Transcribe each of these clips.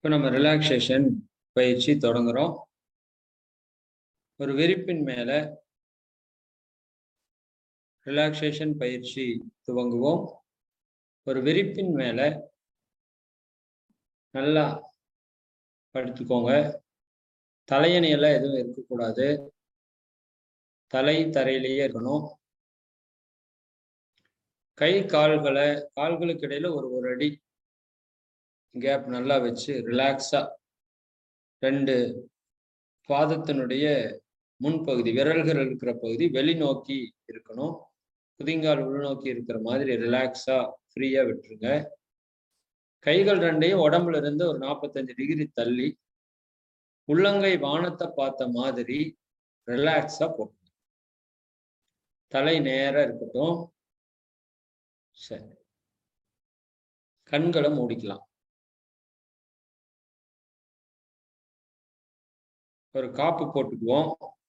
இப்போ நம்ம ரிலாக்ஸேஷன் பயிற்சி தொடங்குறோம் ஒரு விரிப்பின் மேல ரிலாக்ஸேஷன் பயிற்சி துவங்குவோம் ஒரு விரிப்பின் மேல நல்லா படுத்துக்கோங்க தலையணையெல்லாம் எதுவும் இருக்கக்கூடாது தலை தரையிலேயே இருக்கணும் கை கால்களை கால்களுக்கு இடையில ஒரு ஒரு அடி கேப் நல்லா வச்சு ரிலாக்ஸா ரெண்டு பாதத்தினுடைய முன்பகுதி விரல்கள் இருக்கிற பகுதி வெளிநோக்கி இருக்கணும் குதிங்கால் உள்நோக்கி இருக்கிற மாதிரி ரிலாக்ஸா ஃப்ரீயா விட்டுருங்க கைகள் ரெண்டையும் உடம்புல இருந்து ஒரு நாற்பத்தஞ்சு டிகிரி தள்ளி உள்ளங்கை வானத்தை பார்த்த மாதிரி ரிலாக்ஸா போட்டு தலை நேரா இருக்கட்டும் சரி கண்களை மூடிக்கலாம் ஒரு காப்பு போட்டுக்குவோம்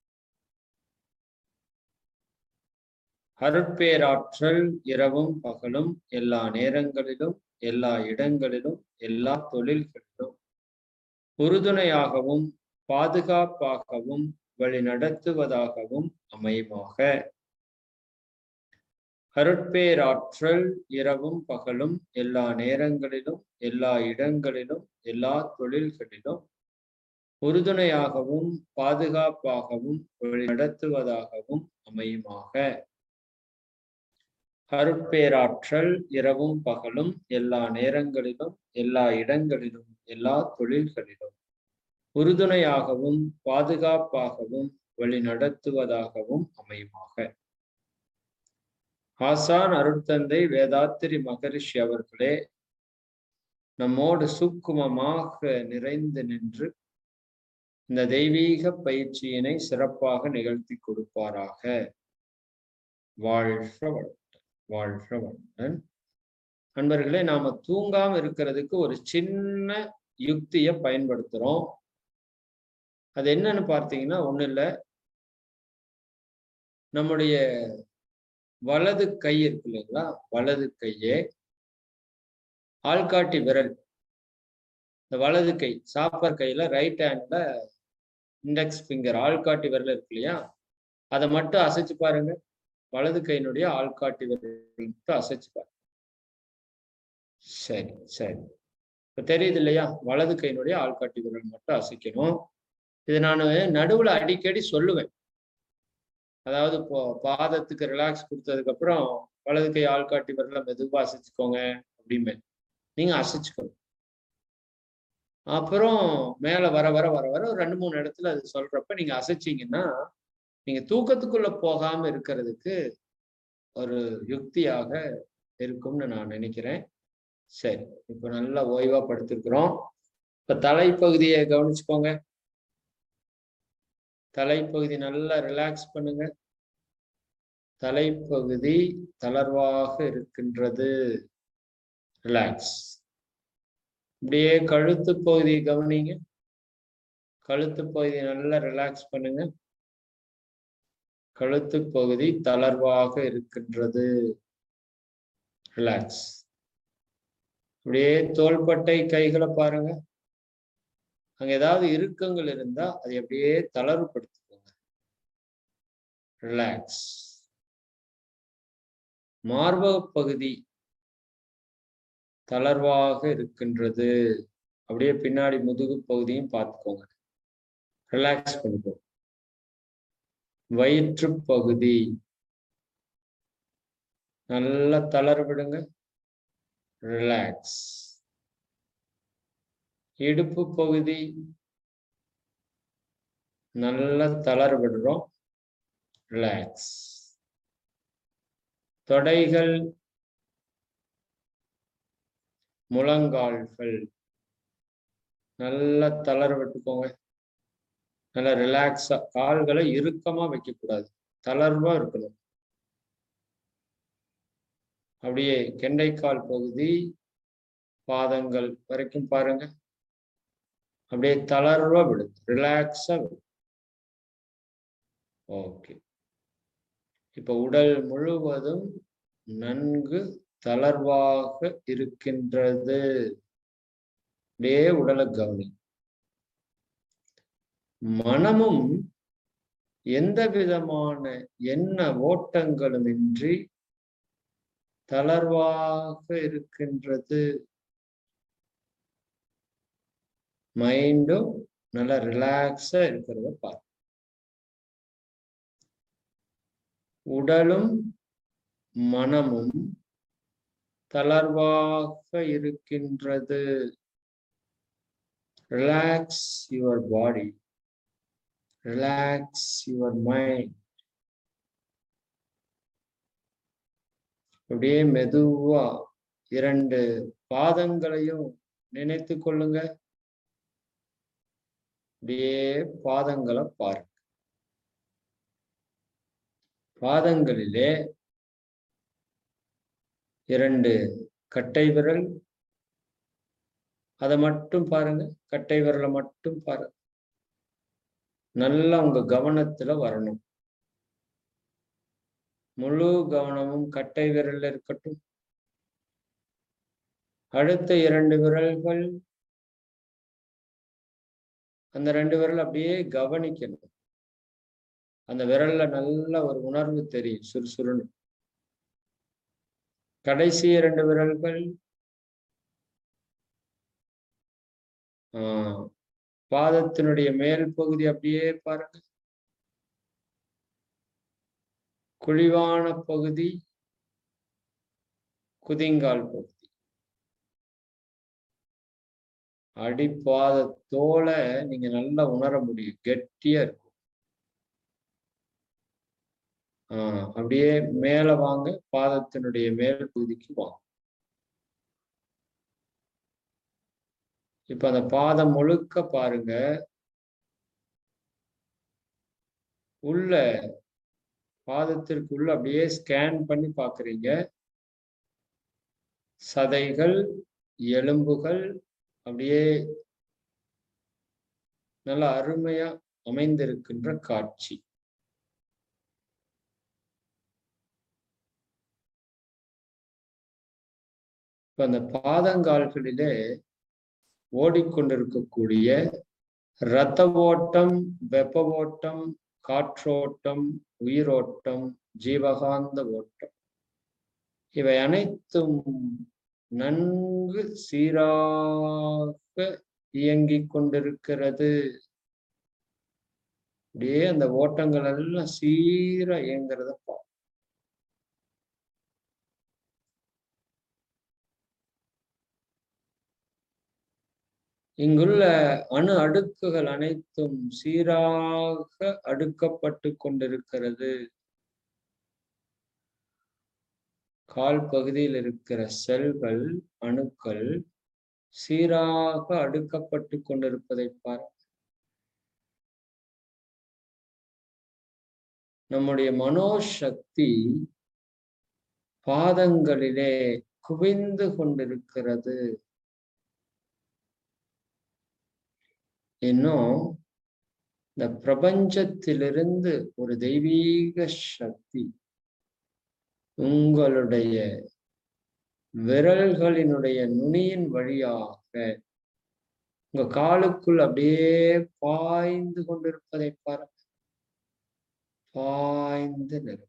அருட்பேராற்றல் இரவும் பகலும் எல்லா நேரங்களிலும் எல்லா இடங்களிலும் எல்லா தொழில்களிலும் உறுதுணையாகவும் பாதுகாப்பாகவும் வழி நடத்துவதாகவும் அமையுமாக அருட்பேராற்றல் இரவும் பகலும் எல்லா நேரங்களிலும் எல்லா இடங்களிலும் எல்லா தொழில்களிலும் உறுதுணையாகவும் பாதுகாப்பாகவும் வழி நடத்துவதாகவும் அமையுமாக அருட்பேராற்றல் இரவும் பகலும் எல்லா நேரங்களிலும் எல்லா இடங்களிலும் எல்லா தொழில்களிலும் உறுதுணையாகவும் பாதுகாப்பாகவும் வழி நடத்துவதாகவும் அமையுமாக ஆசான் அருட்தந்தை வேதாத்திரி மகரிஷி அவர்களே நம்மோடு சூக்குமமாக நிறைந்து நின்று இந்த தெய்வீக பயிற்சியினை சிறப்பாக நிகழ்த்தி கொடுப்பாராக வாழ்க வளமுடன் வாழ்க வளமுடன் நண்பர்களே நாம தூங்காம இருக்கிறதுக்கு ஒரு சின்ன யுக்திய பயன்படுத்துறோம் அது என்னன்னு பார்த்தீங்கன்னா ஒண்ணு இல்லை நம்முடைய வலது கை இருக்கு இல்லைங்களா வலது கையே ஆள்காட்டி விரல் இந்த வலது கை சாப்பர் கையில ரைட் ஹேண்ட்ல இண்டெக்ஸ் ஃபிங்கர் ஆள்காட்டி விரல் இருக்கு இல்லையா அதை மட்டும் அசைச்சு பாருங்க வலது கையினுடைய ஆள்காட்டி விரல் மட்டும் அசைச்சு பாருங்க சரி சரி இப்ப தெரியுது இல்லையா வலது கையினுடைய ஆள்காட்டி விரல் மட்டும் அசைக்கணும் இது நான் நடுவுல அடிக்கடி சொல்லுவேன் அதாவது இப்போ பாதத்துக்கு ரிலாக்ஸ் கொடுத்ததுக்கு அப்புறம் வலது கை ஆள்காட்டி விரல மெதுவா அசைச்சுக்கோங்க அப்படிமே நீங்க அசைச்சுக்கோங்க அப்புறம் மேல வர வர வர வர ஒரு ரெண்டு மூணு இடத்துல அது சொல்றப்ப நீங்க அசைச்சிங்கன்னா நீங்க தூக்கத்துக்குள்ள போகாம இருக்கிறதுக்கு ஒரு யுக்தியாக இருக்கும்னு நான் நினைக்கிறேன் சரி இப்போ நல்லா ஓய்வா படுத்திருக்கிறோம் இப்ப தலைப்பகுதியை கவனிச்சுக்கோங்க தலைப்பகுதி நல்லா ரிலாக்ஸ் பண்ணுங்க தலைப்பகுதி தளர்வாக இருக்கின்றது ரிலாக்ஸ் இப்படியே கழுத்து பகுதியை கவனிங்க கழுத்து பகுதியை நல்லா ரிலாக்ஸ் பண்ணுங்க கழுத்து பகுதி தளர்வாக இருக்கின்றது ரிலாக்ஸ் அப்படியே தோள்பட்டை கைகளை பாருங்க அங்க ஏதாவது இறுக்கங்கள் இருந்தா அதை அப்படியே தளர்வுபடுத்திக்கோங்க ரிலாக்ஸ் மார்பக பகுதி தளர்வாக இருக்கின்றது அப்படியே பின்னாடி முதுகு பகுதியும் பார்த்துக்கோங்க ரிலாக்ஸ் பண்ணிக்கோங்க வயிற்று பகுதி நல்லா தளர விடுங்க ரிலாக்ஸ் இடுப்பு பகுதி நல்லா தளர விடுறோம் ரிலாக்ஸ் தொடைகள் முழங்கால்கள் நல்லா தளர விட்டுக்கோங்க நல்லா ரிலாக்ஸா கால்களை இறுக்கமா வைக்கக்கூடாது தளர்வா இருக்கணும் அப்படியே கெண்டைக்கால் பகுதி பாதங்கள் வரைக்கும் பாருங்க அப்படியே தளர்வா விடுது ரிலாக்ஸா விடு ஓகே இப்ப உடல் முழுவதும் நன்கு தளர்வாக இருக்கின்றது அப்படியே உடலை கவனி மனமும் எந்த விதமான எண்ண ஓட்டங்களுமின்றி தளர்வாக இருக்கின்றது மைண்டும் நல்லா ரிலாக்ஸா இருக்கிறத பாரு உடலும் மனமும் தளர்வாக இருக்கின்றது relax your body relax your mind அப்படியே மெதுவா இரண்டு பாதங்களையும் நினைத்து கொள்ளுங்க அப்படியே பாதங்களை பாருங்க பாதங்களிலே இரண்டு கட்டை விரல் அதை மட்டும் பாருங்க கட்டை விரலை மட்டும் பாருங்க நல்லா உங்க கவனத்துல வரணும் முழு கவனமும் கட்டை விரல்ல இருக்கட்டும் அடுத்த இரண்டு விரல்கள் அந்த ரெண்டு விரல் அப்படியே கவனிக்கணும் அந்த விரல்ல நல்ல ஒரு உணர்வு தெரியும் சுறுசுறுன்னு கடைசி இரண்டு விரல்கள் ஆஹ் பாதத்தினுடைய மேல் பகுதி அப்படியே பாருங்க குழிவான பகுதி குதிங்கால் பகுதி அடிப்பாதத்தோல நீங்க நல்லா உணர முடியும் கெட்டியா இருக்கும் ஆஹ் அப்படியே மேல வாங்க பாதத்தினுடைய மேல் பகுதிக்கு வாங்க இப்ப அந்த பாதம் முழுக்க பாருங்க உள்ள பாதத்திற்குள்ள அப்படியே ஸ்கேன் பண்ணி பாக்குறீங்க சதைகள் எலும்புகள் அப்படியே நல்ல அருமையா அமைந்திருக்கின்ற காட்சி இப்ப அந்த பாதங்கால்களிலே ஓடிக்கொண்டிருக்கக்கூடிய இரத்த ஓட்டம் வெப்ப ஓட்டம் காற்றோட்டம் உயிரோட்டம் ஜீவகாந்த ஓட்டம் இவை அனைத்தும் நன்கு சீராக இயங்கிக் கொண்டிருக்கிறது அப்படியே அந்த ஓட்டங்கள் எல்லாம் சீரா இயங்குறத பா இங்குள்ள அணு அடுக்குகள் அனைத்தும் சீராக அடுக்கப்பட்டு கொண்டிருக்கிறது கால் பகுதியில் இருக்கிற செல்கள் அணுக்கள் சீராக அடுக்கப்பட்டு கொண்டிருப்பதை பார் நம்முடைய மனோசக்தி பாதங்களிலே குவிந்து கொண்டிருக்கிறது இன்னும் இந்த பிரபஞ்சத்திலிருந்து ஒரு தெய்வீக சக்தி உங்களுடைய விரல்களினுடைய நுனியின் வழியாக உங்க காலுக்குள் அப்படியே பாய்ந்து கொண்டிருப்பதை பாருங்க பாய்ந்து நிறம்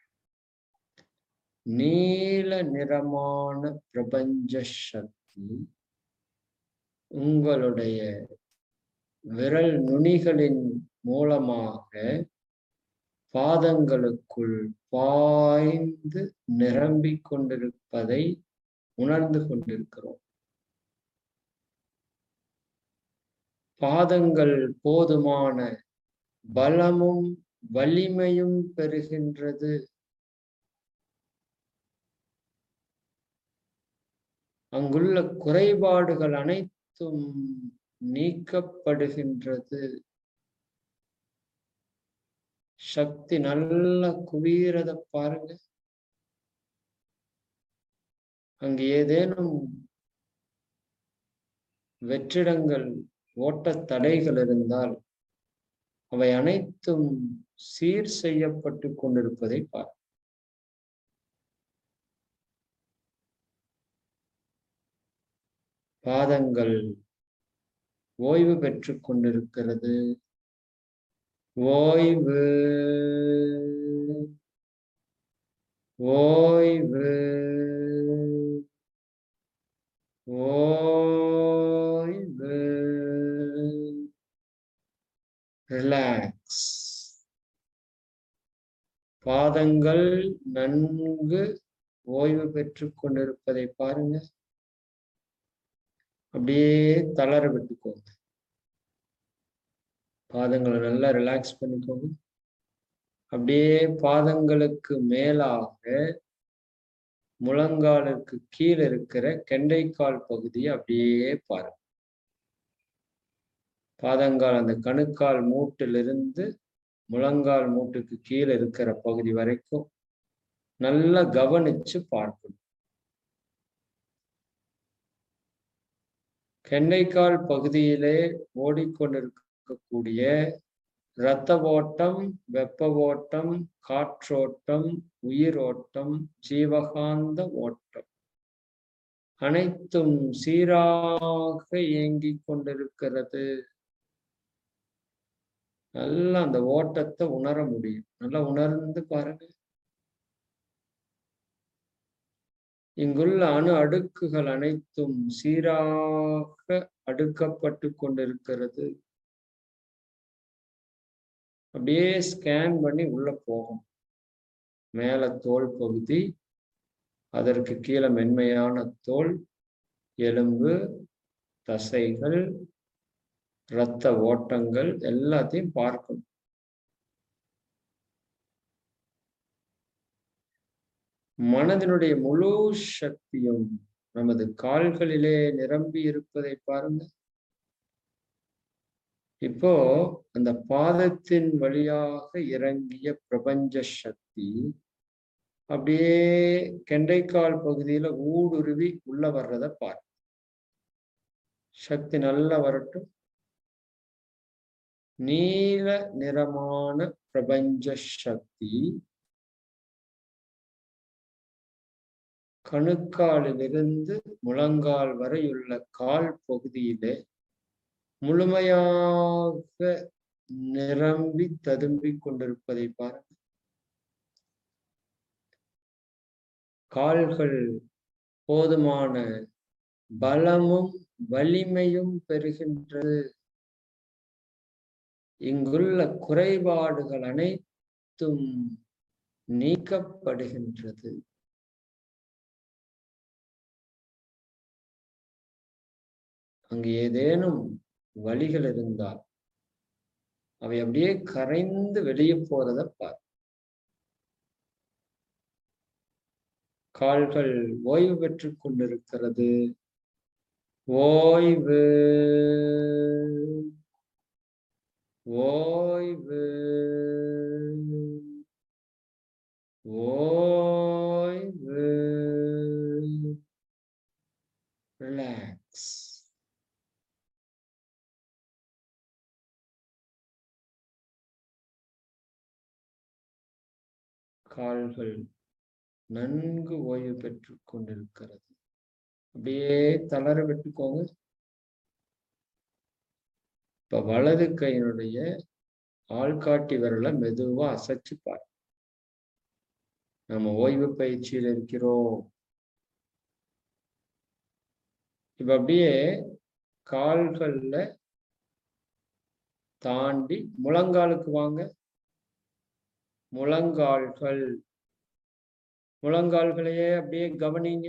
நீல நிறமான பிரபஞ்ச சக்தி உங்களுடைய விரல் நுனிகளின் மூலமாக பாதங்களுக்குள் பாய்ந்து நிரம்பிக் கொண்டிருப்பதை உணர்ந்து கொண்டிருக்கிறோம் பாதங்கள் போதுமான பலமும் வலிமையும் பெறுகின்றது அங்குள்ள குறைபாடுகள் அனைத்தும் நீக்கப்படுகின்றது சக்தி நல்ல குவீரத பாருங்க அங்கு ஏதேனும் வெற்றிடங்கள் ஓட்ட தடைகள் இருந்தால் அவை அனைத்தும் சீர் செய்யப்பட்டு கொண்டிருப்பதை பார் பாதங்கள் ஓய்வு பெற்று கொண்டிருக்கிறது ஓய்வு ஓய்வு ஓய்வு ரிலாக்ஸ் பாதங்கள் நன்கு ஓய்வு பெற்று கொண்டிருப்பதை பாருங்க அப்படியே தளர விட்டுக்கோங்க பாதங்களை நல்லா ரிலாக்ஸ் பண்ணிக்கோங்க அப்படியே பாதங்களுக்கு மேலாக முழங்காலுக்கு கீழே இருக்கிற கெண்டைக்கால் பகுதியை அப்படியே பாருங்க பாதங்கால் அந்த கணுக்கால் மூட்டிலிருந்து முழங்கால் மூட்டுக்கு கீழே இருக்கிற பகுதி வரைக்கும் நல்லா கவனிச்சு பார்க்கணும் கெண்டைக்கால் பகுதியிலே ஓடிக்கொண்டிருக்கக்கூடிய இரத்த ஓட்டம் வெப்ப ஓட்டம் காற்றோட்டம் உயிரோட்டம் ஜீவகாந்த ஓட்டம் அனைத்தும் சீராக இயங்கிக் கொண்டிருக்கிறது நல்லா அந்த ஓட்டத்தை உணர முடியும் நல்லா உணர்ந்து பாருங்க இங்குள்ள அணு அடுக்குகள் அனைத்தும் சீராக அடுக்கப்பட்டு கொண்டிருக்கிறது அப்படியே ஸ்கேன் பண்ணி உள்ள போகும் மேல தோல் பகுதி அதற்கு கீழே மென்மையான தோல் எலும்பு தசைகள் இரத்த ஓட்டங்கள் எல்லாத்தையும் பார்க்கணும் மனதினுடைய முழு சக்தியும் நமது கால்களிலே நிரம்பி இருப்பதை பாருங்க இப்போ அந்த பாதத்தின் வழியாக இறங்கிய பிரபஞ்ச சக்தி அப்படியே கெண்டைக்கால் பகுதியில ஊடுருவி உள்ள வர்றத பாரு சக்தி நல்லா வரட்டும் நீல நிறமான பிரபஞ்ச சக்தி கணுக்காலிலிருந்து முழங்கால் வரையுள்ள கால் பகுதியிலே முழுமையாக நிரம்பி ததும்பிக் கொண்டிருப்பதை பாருங்கள் கால்கள் போதுமான பலமும் வலிமையும் பெறுகின்றது இங்குள்ள குறைபாடுகள் அனைத்தும் நீக்கப்படுகின்றது அங்கு ஏதேனும் வழிகள் இருந்தால் அவை அப்படியே கரைந்து வெளியே போறத பார் கால்கள் ஓய்வு பெற்று கொண்டிருக்கிறது ஓய்வு ஓய்வு ஓய்வு ரிலாக்ஸ் கால்கள் நன்கு ஓய்வு பெற்று கொண்டிருக்கிறது அப்படியே தளர விட்டுக்கோங்க இப்ப வலது கையினுடைய ஆள்காட்டி விரலை மெதுவா அசைச்சு பாரு நம்ம ஓய்வு பயிற்சியில் இருக்கிறோம் இப்ப அப்படியே கால்கள்ல தாண்டி முழங்காலுக்கு வாங்க முழங்கால்கள் முழங்கால்களையே அப்படியே கவனிங்க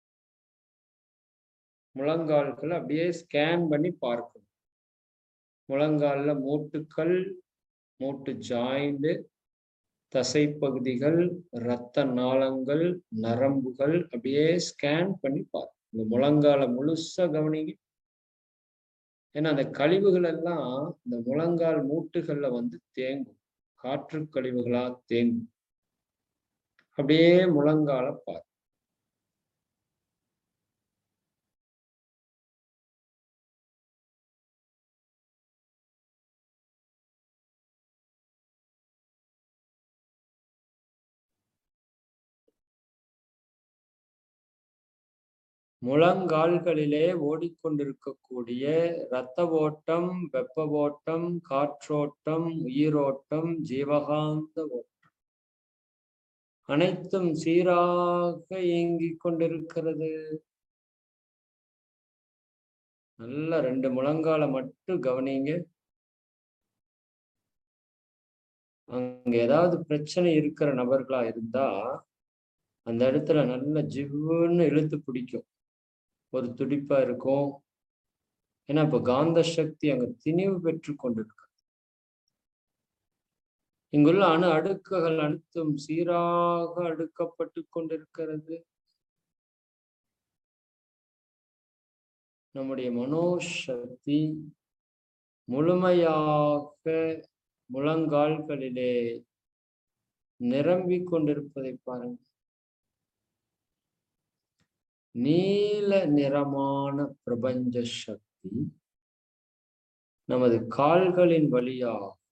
முழங்கால்களை அப்படியே ஸ்கேன் பண்ணி பார்க்கணும் முழங்கால்ல மூட்டுக்கள் மூட்டு ஜாயிண்ட் தசைப்பகுதிகள் இரத்த நாளங்கள் நரம்புகள் அப்படியே ஸ்கேன் பண்ணி பாருங்க இந்த முழங்கால முழுசா கவனிங்க ஏன்னா அந்த கழிவுகள் எல்லாம் இந்த முழங்கால் மூட்டுகள்ல வந்து தேங்கும் காற்று கழிவுகளா தேங்கும் அப்படியே முழங்கால பாரு முழங்கால்களிலே ஓடிக்கொண்டிருக்கக்கூடிய இரத்த ஓட்டம் வெப்ப ஓட்டம் காற்றோட்டம் உயிரோட்டம் ஜீவகாந்த ஓட்டம் அனைத்தும் சீராக இயங்கிக் கொண்டிருக்கிறது நல்ல ரெண்டு முழங்கால மட்டும் கவனிங்க அங்க ஏதாவது பிரச்சனை இருக்கிற நபர்களா இருந்தா அந்த இடத்துல நல்ல ஜிவ்வுன்னு இழுத்து பிடிக்கும் ஒரு துடிப்பா இருக்கும் ஏன்னா இப்ப காந்த சக்தி அங்க திணிவு பெற்று கொண்டிருக்கு இங்குள்ள அணு அடுக்குகள் அனைத்தும் சீராக அடுக்கப்பட்டு கொண்டிருக்கிறது நம்முடைய மனோசக்தி முழுமையாக முழங்கால்களிலே நிரம்பிக் கொண்டிருப்பதை பாருங்கள் நீல நிறமான பிரபஞ்ச சக்தி நமது கால்களின் வழியாக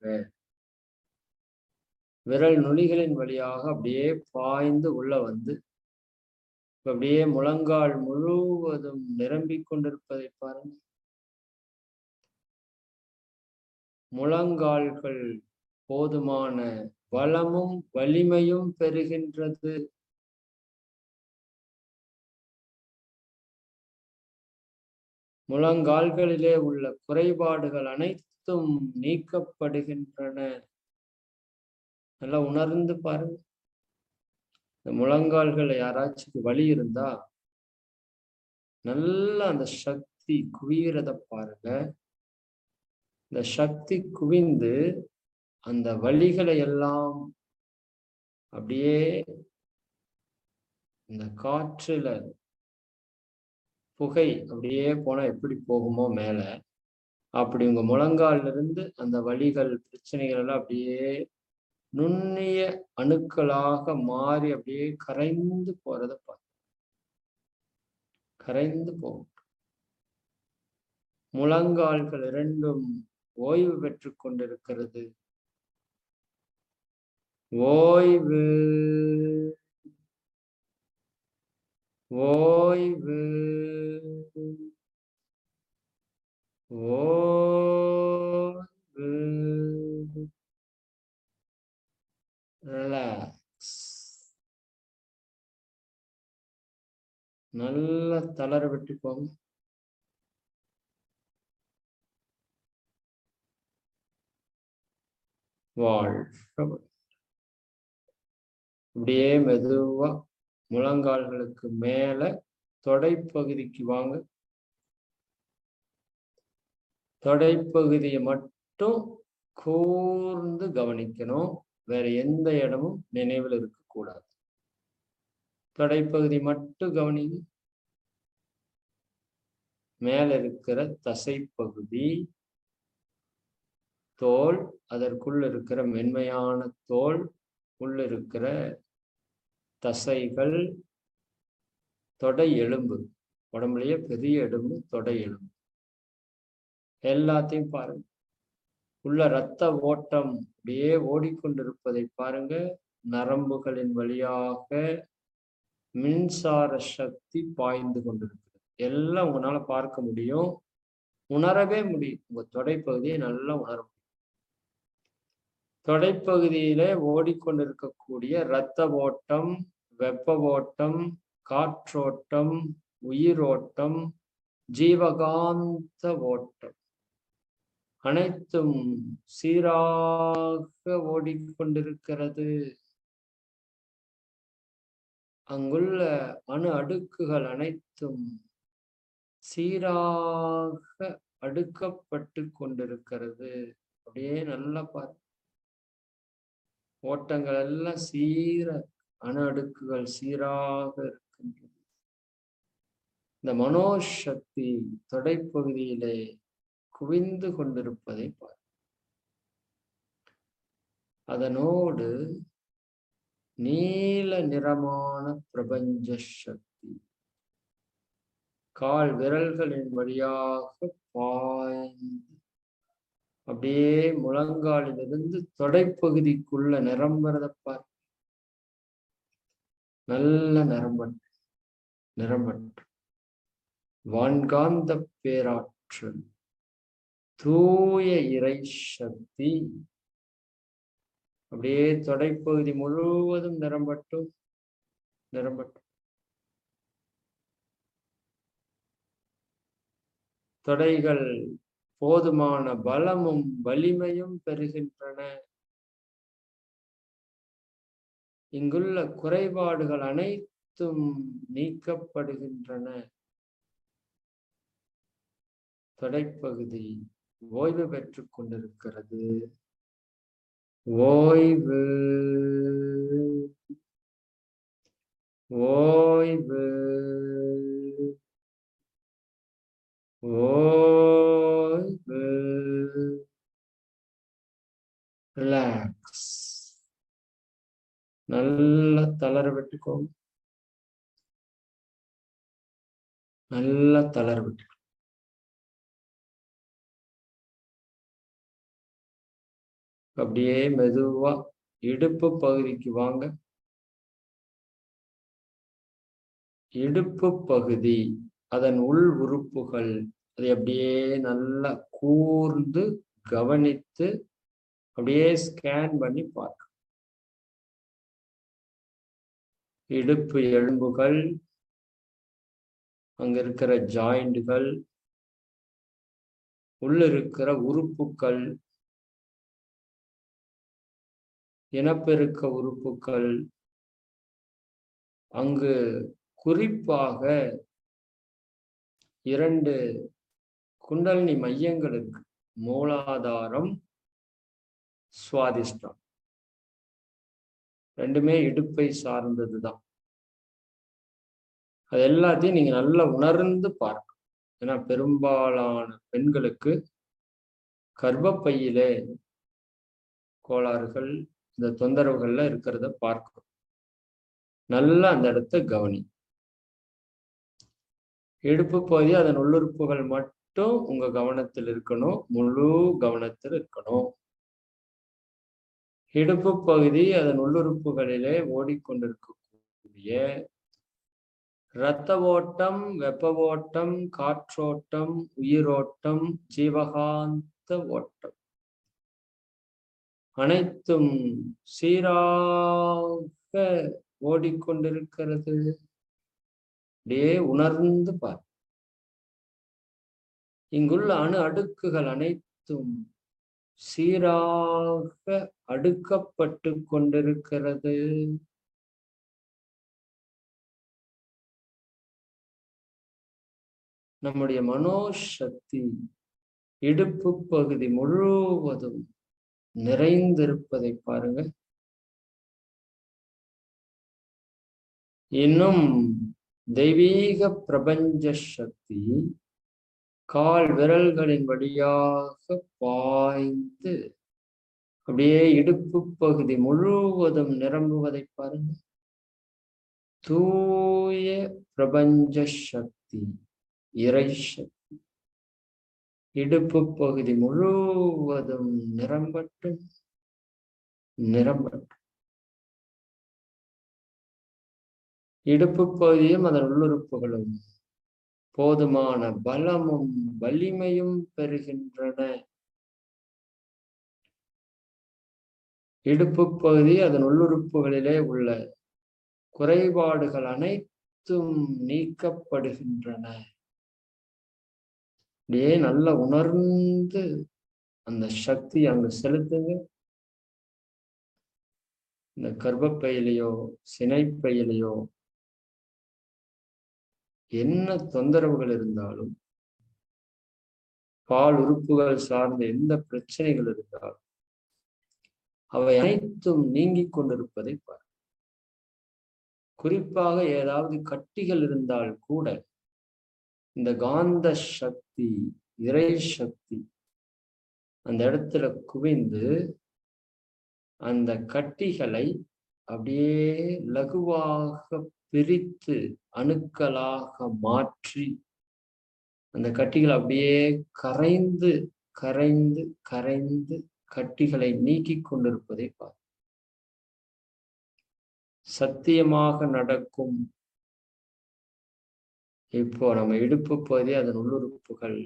விரல் நுனிகளின் வழியாக அப்படியே பாய்ந்து உள்ள வந்து அப்படியே முழங்கால் முழுவதும் நிரம்பிக் கொண்டிருப்பதை பாருங்கள் முழங்கால்கள் போதுமான வளமும் வலிமையும் பெறுகின்றது முழங்கால்களிலே உள்ள குறைபாடுகள் அனைத்தும் நீக்கப்படுகின்றன நல்லா உணர்ந்து பாருங்க இந்த முழங்கால்கள் யாராச்சும் வலி இருந்தா நல்ல அந்த சக்தி குவியறத பாருங்க இந்த சக்தி குவிந்து அந்த வழிகளை எல்லாம் அப்படியே இந்த காற்றுல புகை அப்படியே போனா எப்படி போகுமோ மேல அப்படி உங்க முழங்கால்ல இருந்து அந்த வழிகள் பிரச்சனைகள் எல்லாம் அப்படியே நுண்ணிய அணுக்களாக மாறி அப்படியே கரைந்து போறத பார்த்து கரைந்து போகும் முழங்கால்கள் இரண்டும் ஓய்வு பெற்று கொண்டிருக்கிறது ஓய்வு ஓய்வு ஓய்வு ரிலாக்ஸ் நல்ல தளர விட்டுக்கோங்க வாழ்க அப்படியே மெதுவா முழங்கால்களுக்கு மேல தொடைப்பகுதிக்கு வாங்க தொடைப்பகுதியை மட்டும் கூர்ந்து கவனிக்கணும் வேற எந்த இடமும் நினைவில் இருக்கக்கூடாது தொடைப்பகுதி மட்டும் கவனிங்க மேல இருக்கிற தசைப்பகுதி தோல் அதற்குள் இருக்கிற மென்மையான தோல் உள்ள இருக்கிற தசைகள் தொடை எலும்பு உடம்புலயே பெரிய எலும்பு தொடை எலும்பு எல்லாத்தையும் பாருங்க உள்ள இரத்த ஓட்டம் அப்படியே ஓடிக்கொண்டிருப்பதை பாருங்க நரம்புகளின் வழியாக மின்சார சக்தி பாய்ந்து கொண்டிருக்கிறது எல்லாம் உங்களால பார்க்க முடியும் உணரவே முடியும் உங்க தொடைப்பகுதியை நல்லா உணர முடியும் தொடைப்பகுதியில ஓடிக்கொண்டிருக்கக்கூடிய இரத்த ஓட்டம் வெப்ப ஓட்டம் காற்றோட்டம் உயிரோட்டம் ஜீவகாந்த ஓட்டம் அனைத்தும் சீராக ஓடிக்கொண்டிருக்கிறது அங்குள்ள அணு அடுக்குகள் அனைத்தும் சீராக அடுக்கப்பட்டு கொண்டிருக்கிறது அப்படியே நல்லா பாரு ஓட்டங்கள் எல்லாம் சீர அணு அடுக்குகள் சீராக இருக்கின்றது இந்த மனோசக்தி தொடைப்பகுதியிலே குவிந்து கொண்டிருப்பதை பார் அதனோடு நீல நிறமான பிரபஞ்ச சக்தி கால் விரல்களின் வழியாக பாய்ந்து அப்படியே முழங்காலிலிருந்து தொடைப்பகுதிக்குள்ள நிரம்புறத பார் நல்ல நிரம்பட்டு நிரம்பட்டு வான்காந்த பேராற்றல் தூய இறை சக்தி அப்படியே தொடைப்பகுதி முழுவதும் நிரம்பட்டும் நிரம்பட்டும் தொடைகள் போதுமான பலமும் வலிமையும் பெறுகின்றன இங்குள்ள குறைபாடுகள் அனைத்தும் நீக்கப்படுகின்றன தொடைப்பகுதி ஓய்வு பெற்றுக் கொண்டிருக்கிறது ஓய்வு ஓய்வு ஓய்வு ரிலாக்ஸ் நல்லா தளர விட்டுக்கோங்க நல்லா தளர விட்டு அப்படியே மெதுவா இடுப்பு பகுதிக்கு வாங்க இடுப்பு பகுதி அதன் உள் உறுப்புகள் அதை அப்படியே நல்லா கூர்ந்து கவனித்து அப்படியே ஸ்கேன் பண்ணி பார்க்க இடுப்பு எலும்புகள் அங்க இருக்கிற ஜாயிண்டுகள் உள்ள இருக்கிற உறுப்புகள் இனப்பெருக்க உறுப்புகள் அங்கு குறிப்பாக இரண்டு குண்டலினி மையங்கள் இருக்கு மூலாதாரம் சுவாதிஷ்டம் ரெண்டுமே இடுப்பை சார்ந்தது தான் அது எல்லாத்தையும் நீங்க நல்லா உணர்ந்து பார்க்கணும் ஏன்னா பெரும்பாலான பெண்களுக்கு கர்ப்பப்பையிலே கோளாறுகள் இந்த தொந்தரவுகள்ல இருக்கிறத பார்க்கணும் நல்லா அந்த இடத்த கவனி இடுப்பு பகுதி அதன் உள்ளுறுப்புகள் மட்டும் உங்க கவனத்தில் இருக்கணும் முழு கவனத்தில் இருக்கணும் இடுப்பு பகுதி அதன் உள்ளுறுப்புகளிலே ஓடிக்கொண்டிருக்கக்கூடிய இரத்த ஓட்டம் வெப்ப ஓட்டம் காற்றோட்டம் உயிரோட்டம் ஜீவகாந்த ஓட்டம் அனைத்தும் சீராக ஓடிக்கொண்டிருக்கிறது அப்படியே உணர்ந்து பார் இங்குள்ள அணு அடுக்குகள் அனைத்தும் சீராக அடுக்கப்பட்டு கொண்டிருக்கிறது நம்முடைய மனோசக்தி இடுப்பு பகுதி முழுவதும் நிறைந்திருப்பதை பாருங்க இன்னும் தெய்வீக பிரபஞ்ச சக்தி கால் விரல்களின் வழியாக பாய்ந்து அப்படியே இடுப்பு பகுதி முழுவதும் நிரம்புவதை பாருங்க தூய பிரபஞ்ச சக்தி இறை சக்தி இடுப்பு பகுதி முழுவதும் நிரம்பட்டும் நிரம்பட்டும் இடுப்பு பகுதியும் அதன் உள்ளுறுப்புகளும் போதுமான பலமும் வலிமையும் பெறுகின்றன இடுப்பு பகுதி அதன் உள்ளுறுப்புகளிலே உள்ள குறைபாடுகள் அனைத்தும் நீக்கப்படுகின்றன அப்படியே நல்ல உணர்ந்து அந்த சக்தி அங்கு செலுத்துங்க இந்த கர்ப்பப்பையிலையோ சினைப்பையிலையோ என்ன தொந்தரவுகள் இருந்தாலும் பால் உறுப்புகள் சார்ந்த எந்த பிரச்சனைகள் இருந்தாலும் அவை அனைத்தும் நீங்கிக் கொண்டிருப்பதை பார் குறிப்பாக ஏதாவது கட்டிகள் இருந்தால் கூட இந்த காந்த சக்தி இறை சக்தி அந்த இடத்துல குவிந்து அந்த கட்டிகளை அப்படியே லகுவாக பிரித்து அணுக்களாக மாற்றி அந்த கட்டிகள் அப்படியே கரைந்து கரைந்து கரைந்து கட்டிகளை நீக்கி கொண்டிருப்பதை பார் சத்தியமாக நடக்கும் இப்போ நம்ம இடுப்பு பகுதி அதன் உள்ளுறுப்புகள்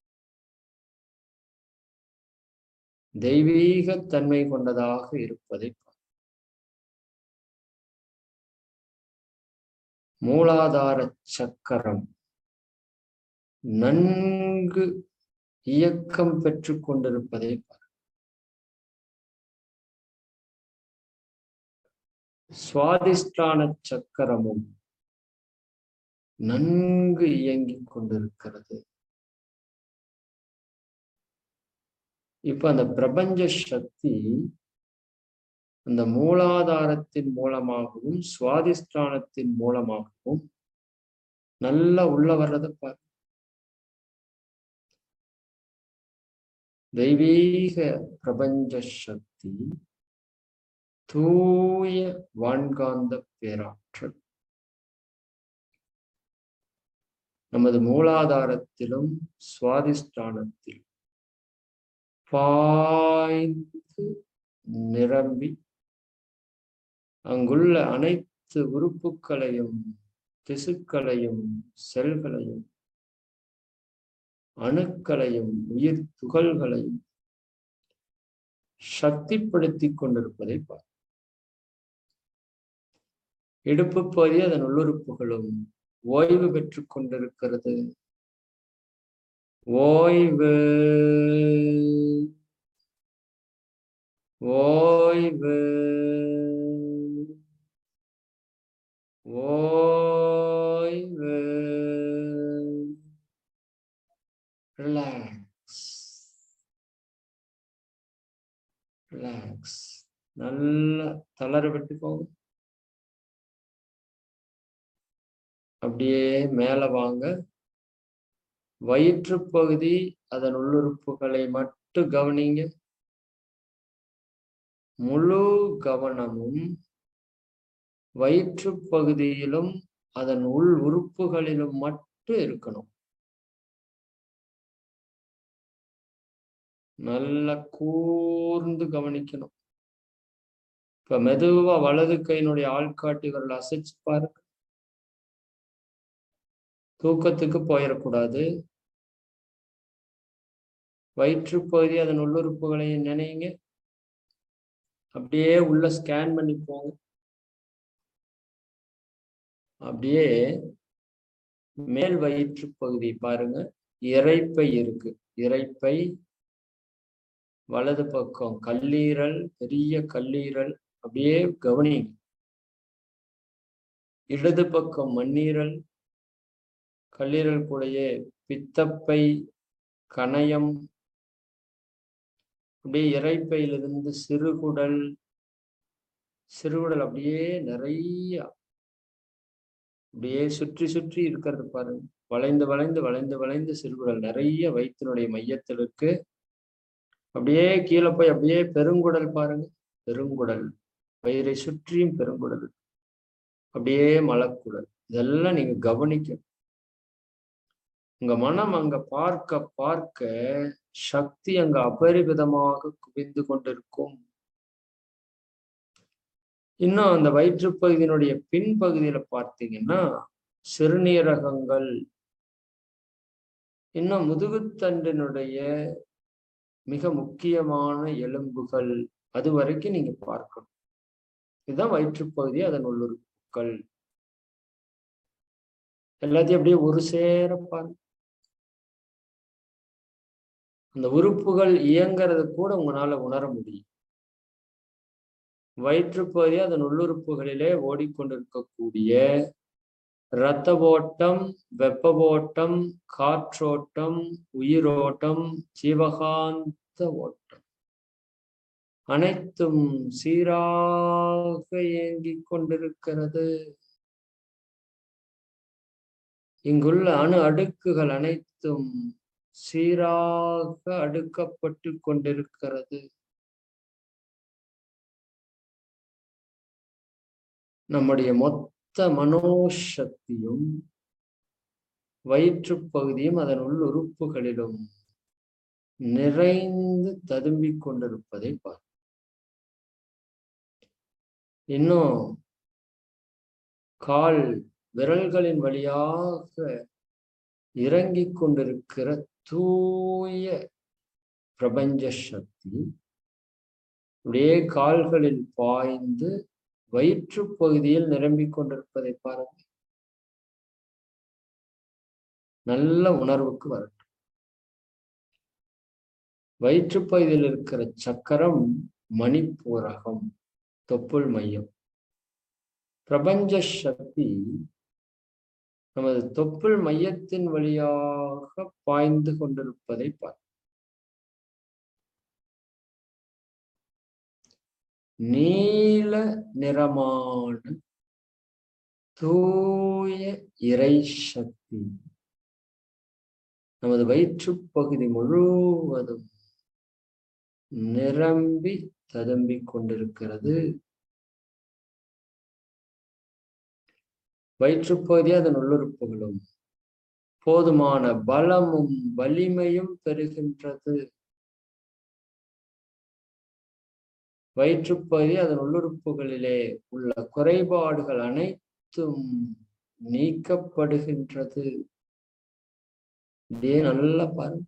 தெய்வீக தன்மை கொண்டதாக இருப்பதை மூலாதார சக்கரம் நன்கு இயக்கம் பெற்று கொண்டிருப்பதை சுவாதிஷ்டான சக்கரமும் நன்கு இயங்கிக் கொண்டிருக்கிறது இப்ப அந்த பிரபஞ்ச சக்தி அந்த மூலாதாரத்தின் மூலமாகவும் சுவாதிஷ்டானத்தின் மூலமாகவும் நல்லா உள்ள வர்றத பாரு தெய்வீக பிரபஞ்ச சக்தி தூய வான்காந்த பேராற்றல் நமது மூலாதாரத்திலும் சுவாதிஷ்டானத்தில் பாய்ந்து நிரம்பி அங்குள்ள அனைத்து உறுப்புகளையும் திசுக்களையும் செல்களையும் அணுக்களையும் உயிர் துகள்களையும் சக்திப்படுத்தி கொண்டிருப்பதை பார் இடுப்பு பகுதி அதன் உள்ளுறுப்புகளும் ஓய்வு பெற்றுக் கொண்டிருக்கிறது ஓய்வு ஓய்வு ஓய்வு ரிலாக்ஸ் ரிலாக்ஸ் நல்லா தளர விட்டு போகும் அப்படியே மேல வாங்க வயிற்று பகுதி அதன் உள்ளுறுப்புகளை மட்டும் கவனிங்க முழு கவனமும் வயிற்று பகுதியிலும் அதன் உள் உறுப்புகளிலும் மட்டும் இருக்கணும் நல்ல கூர்ந்து கவனிக்கணும் இப்ப மெதுவா வலது கையினுடைய ஆள்காட்டிகள் அசைச்சு பாருங்க தூக்கத்துக்கு போயிடக்கூடாது வயிற்றுப்பகுதி அதன் உள்ளுறுப்புகளை நினைங்க அப்படியே உள்ள ஸ்கேன் பண்ணி போங்க அப்படியே மேல் வயிற்று பகுதி பாருங்க இறைப்பை இருக்கு இறைப்பை வலது பக்கம் கல்லீரல் பெரிய கல்லீரல் அப்படியே கவனி இடது பக்கம் மண்ணீரல் கல்லீரல் கூடயே பித்தப்பை கணையம் அப்படியே இறைப்பையிலிருந்து சிறுகுடல் சிறுகுடல் அப்படியே நிறைய அப்படியே சுற்றி சுற்றி இருக்கிறது பாருங்க வளைந்து வளைந்து வளைந்து வளைந்து சிறுகுடல் நிறைய வயிற்றினுடைய மையத்தில் இருக்கு அப்படியே கீழே போய் அப்படியே பெருங்குடல் பாருங்க பெருங்குடல் வயிறை சுற்றியும் பெருங்குடல் அப்படியே மலக்குடல் இதெல்லாம் நீங்க கவனிக்கணும் உங்க மனம் அங்க பார்க்க பார்க்க சக்தி அங்க அபரிவிதமாக குவிந்து கொண்டிருக்கும் இன்னும் அந்த வயிற்றுப்பகுதியினுடைய பின்பகுதியில பார்த்தீங்கன்னா சிறுநீரகங்கள் இன்னும் முதுகுத்தண்டினுடைய மிக முக்கியமான எலும்புகள் அது வரைக்கும் நீங்க பார்க்கணும் இதுதான் வயிற்றுப்பகுதி அதன் உள்ளுறுப்புகள் எல்லாத்தையும் அப்படியே ஒரு சேர பாருங்க அந்த உறுப்புகள் இயங்கிறது கூட உங்களால உணர முடியும் வயிற்றுப்பகுதி அதன் உள்ளுறுப்புகளிலே ஓடிக்கொண்டிருக்கக்கூடிய இரத்த ஓட்டம் வெப்ப ஓட்டம் காற்றோட்டம் உயிரோட்டம் ஜீவகாந்த ஓட்டம் அனைத்தும் சீராக இயங்கிக் கொண்டிருக்கிறது இங்குள்ள அணு அடுக்குகள் அனைத்தும் சீராக அடுக்கப்பட்டு கொண்டிருக்கிறது நம்முடைய மொத்த மனோசக்தியும் வயிற்று பகுதியும் அதன் உள் உறுப்புகளிலும் நிறைந்து ததும்பிக் கொண்டிருப்பதை பார் இன்னும் கால் விரல்களின் வழியாக இறங்கிக் கொண்டிருக்கிற தூய பிரபஞ்ச சக்தி அப்படியே கால்களில் பாய்ந்து வயிற்று பகுதியில் நிரம்பிக் கொண்டிருப்பதை பாருங்கள் நல்ல உணர்வுக்கு வரட்டும் வயிற்று பகுதியில் இருக்கிற சக்கரம் மணிப்பூரகம் தொப்புள் மையம் பிரபஞ்ச சக்தி நமது தொப்புள் மையத்தின் வழியாக பாய்ந்து கொண்டிருப்பதை பார் நீல நிறமான தூய இறை சக்தி நமது வயிற்றுப் பகுதி முழுவதும் நிரம்பி ததும்பிக் கொண்டிருக்கிறது வயிற்றுப்பகுதி அதன் உள்ளுறுப்புகளும் போதுமான பலமும் வலிமையும் பெறுகின்றது வயிற்றுப்பகுதி அதன் உள்ளுறுப்புகளிலே உள்ள குறைபாடுகள் அனைத்தும் நீக்கப்படுகின்றது இதே நல்லா பாருங்க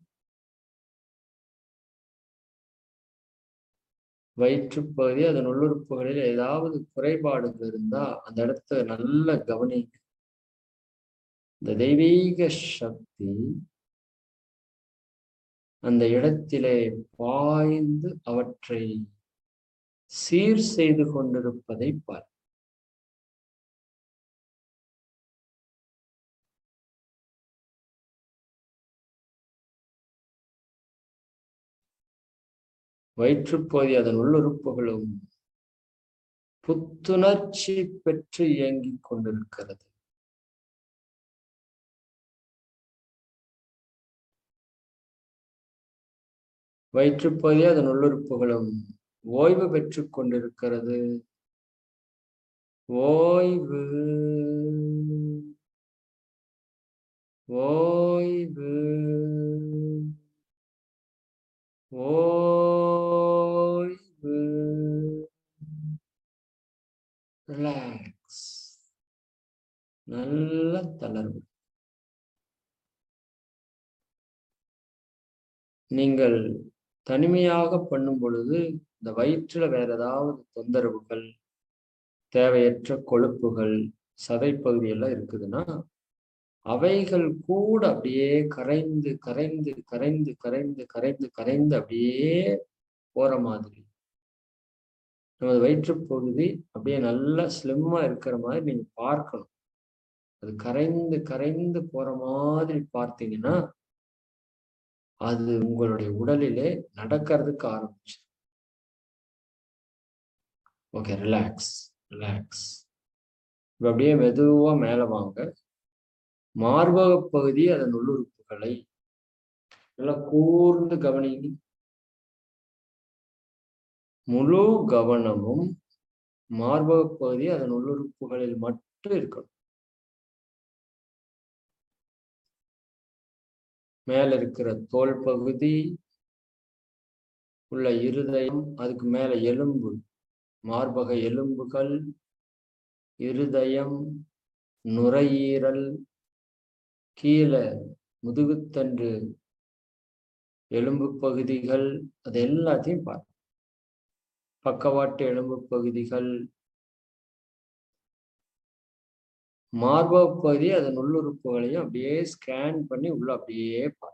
வயிற்றுப்பகுதி அதன் உள்ளுறுப்புகளில் ஏதாவது குறைபாடுகள் இருந்தா அந்த இடத்த நல்ல கவனிங்க இந்த தெய்வீக சக்தி அந்த இடத்திலே பாய்ந்து அவற்றை சீர் செய்து கொண்டிருப்பதை பார் வயிற்றுப்பகுதி அதன் உள்ளுறுப்புகளும் புத்துணர்ச்சி பெற்று இயங்கிக் கொண்டிருக்கிறது வயிற்றுப்பகுதி அதன் உள்ளுறுப்புகளும் ஓய்வு பெற்றுக் கொண்டிருக்கிறது ஓய்வு ஓய்வு ஓய்வு ரிலாக்ஸ் நல்ல தளர்வு நீங்கள் தனிமையாக பண்ணும் பொழுது இந்த வயிற்றுல வேற ஏதாவது தொந்தரவுகள் தேவையற்ற கொழுப்புகள் சதைப்பகுதி எல்லாம் இருக்குதுன்னா அவைகள் கூட அப்படியே கரைந்து கரைந்து கரைந்து கரைந்து கரைந்து கரைந்து அப்படியே போற மாதிரி நமது வயிற்றுப்பகுதி அப்படியே நல்லா ஸ்லிம்மா இருக்கிற மாதிரி நீங்க பார்க்கணும் அது கரைந்து கரைந்து போற மாதிரி பார்த்தீங்கன்னா அது உங்களுடைய உடலிலே நடக்கிறதுக்கு ஆரம்பிச்சு ஓகே ரிலாக்ஸ் ரிலாக்ஸ் இப்போ அப்படியே மெதுவா மேல வாங்க மார்பக பகுதி அதன் உள்ளுறுப்புகளை நல்லா கூர்ந்து கவனிங்க முழு கவனமும் மார்பக பகுதி அதன் உள்ளுறுப்புகளில் மட்டும் இருக்கணும் மேல இருக்கிற தோல் பகுதி உள்ள இருதயம் அதுக்கு மேல எலும்பு மார்பக எலும்புகள் இருதயம் நுரையீரல் கீழே முதுகுத்தண்டு எலும்பு பகுதிகள் அது எல்லாத்தையும் பார் பக்கவாட்டு எலும்பு பகுதிகள் மார்பக பகுதி அதன் உள்ளுறுப்புகளையும் அப்படியே ஸ்கேன் பண்ணி உள்ள அப்படியே பார்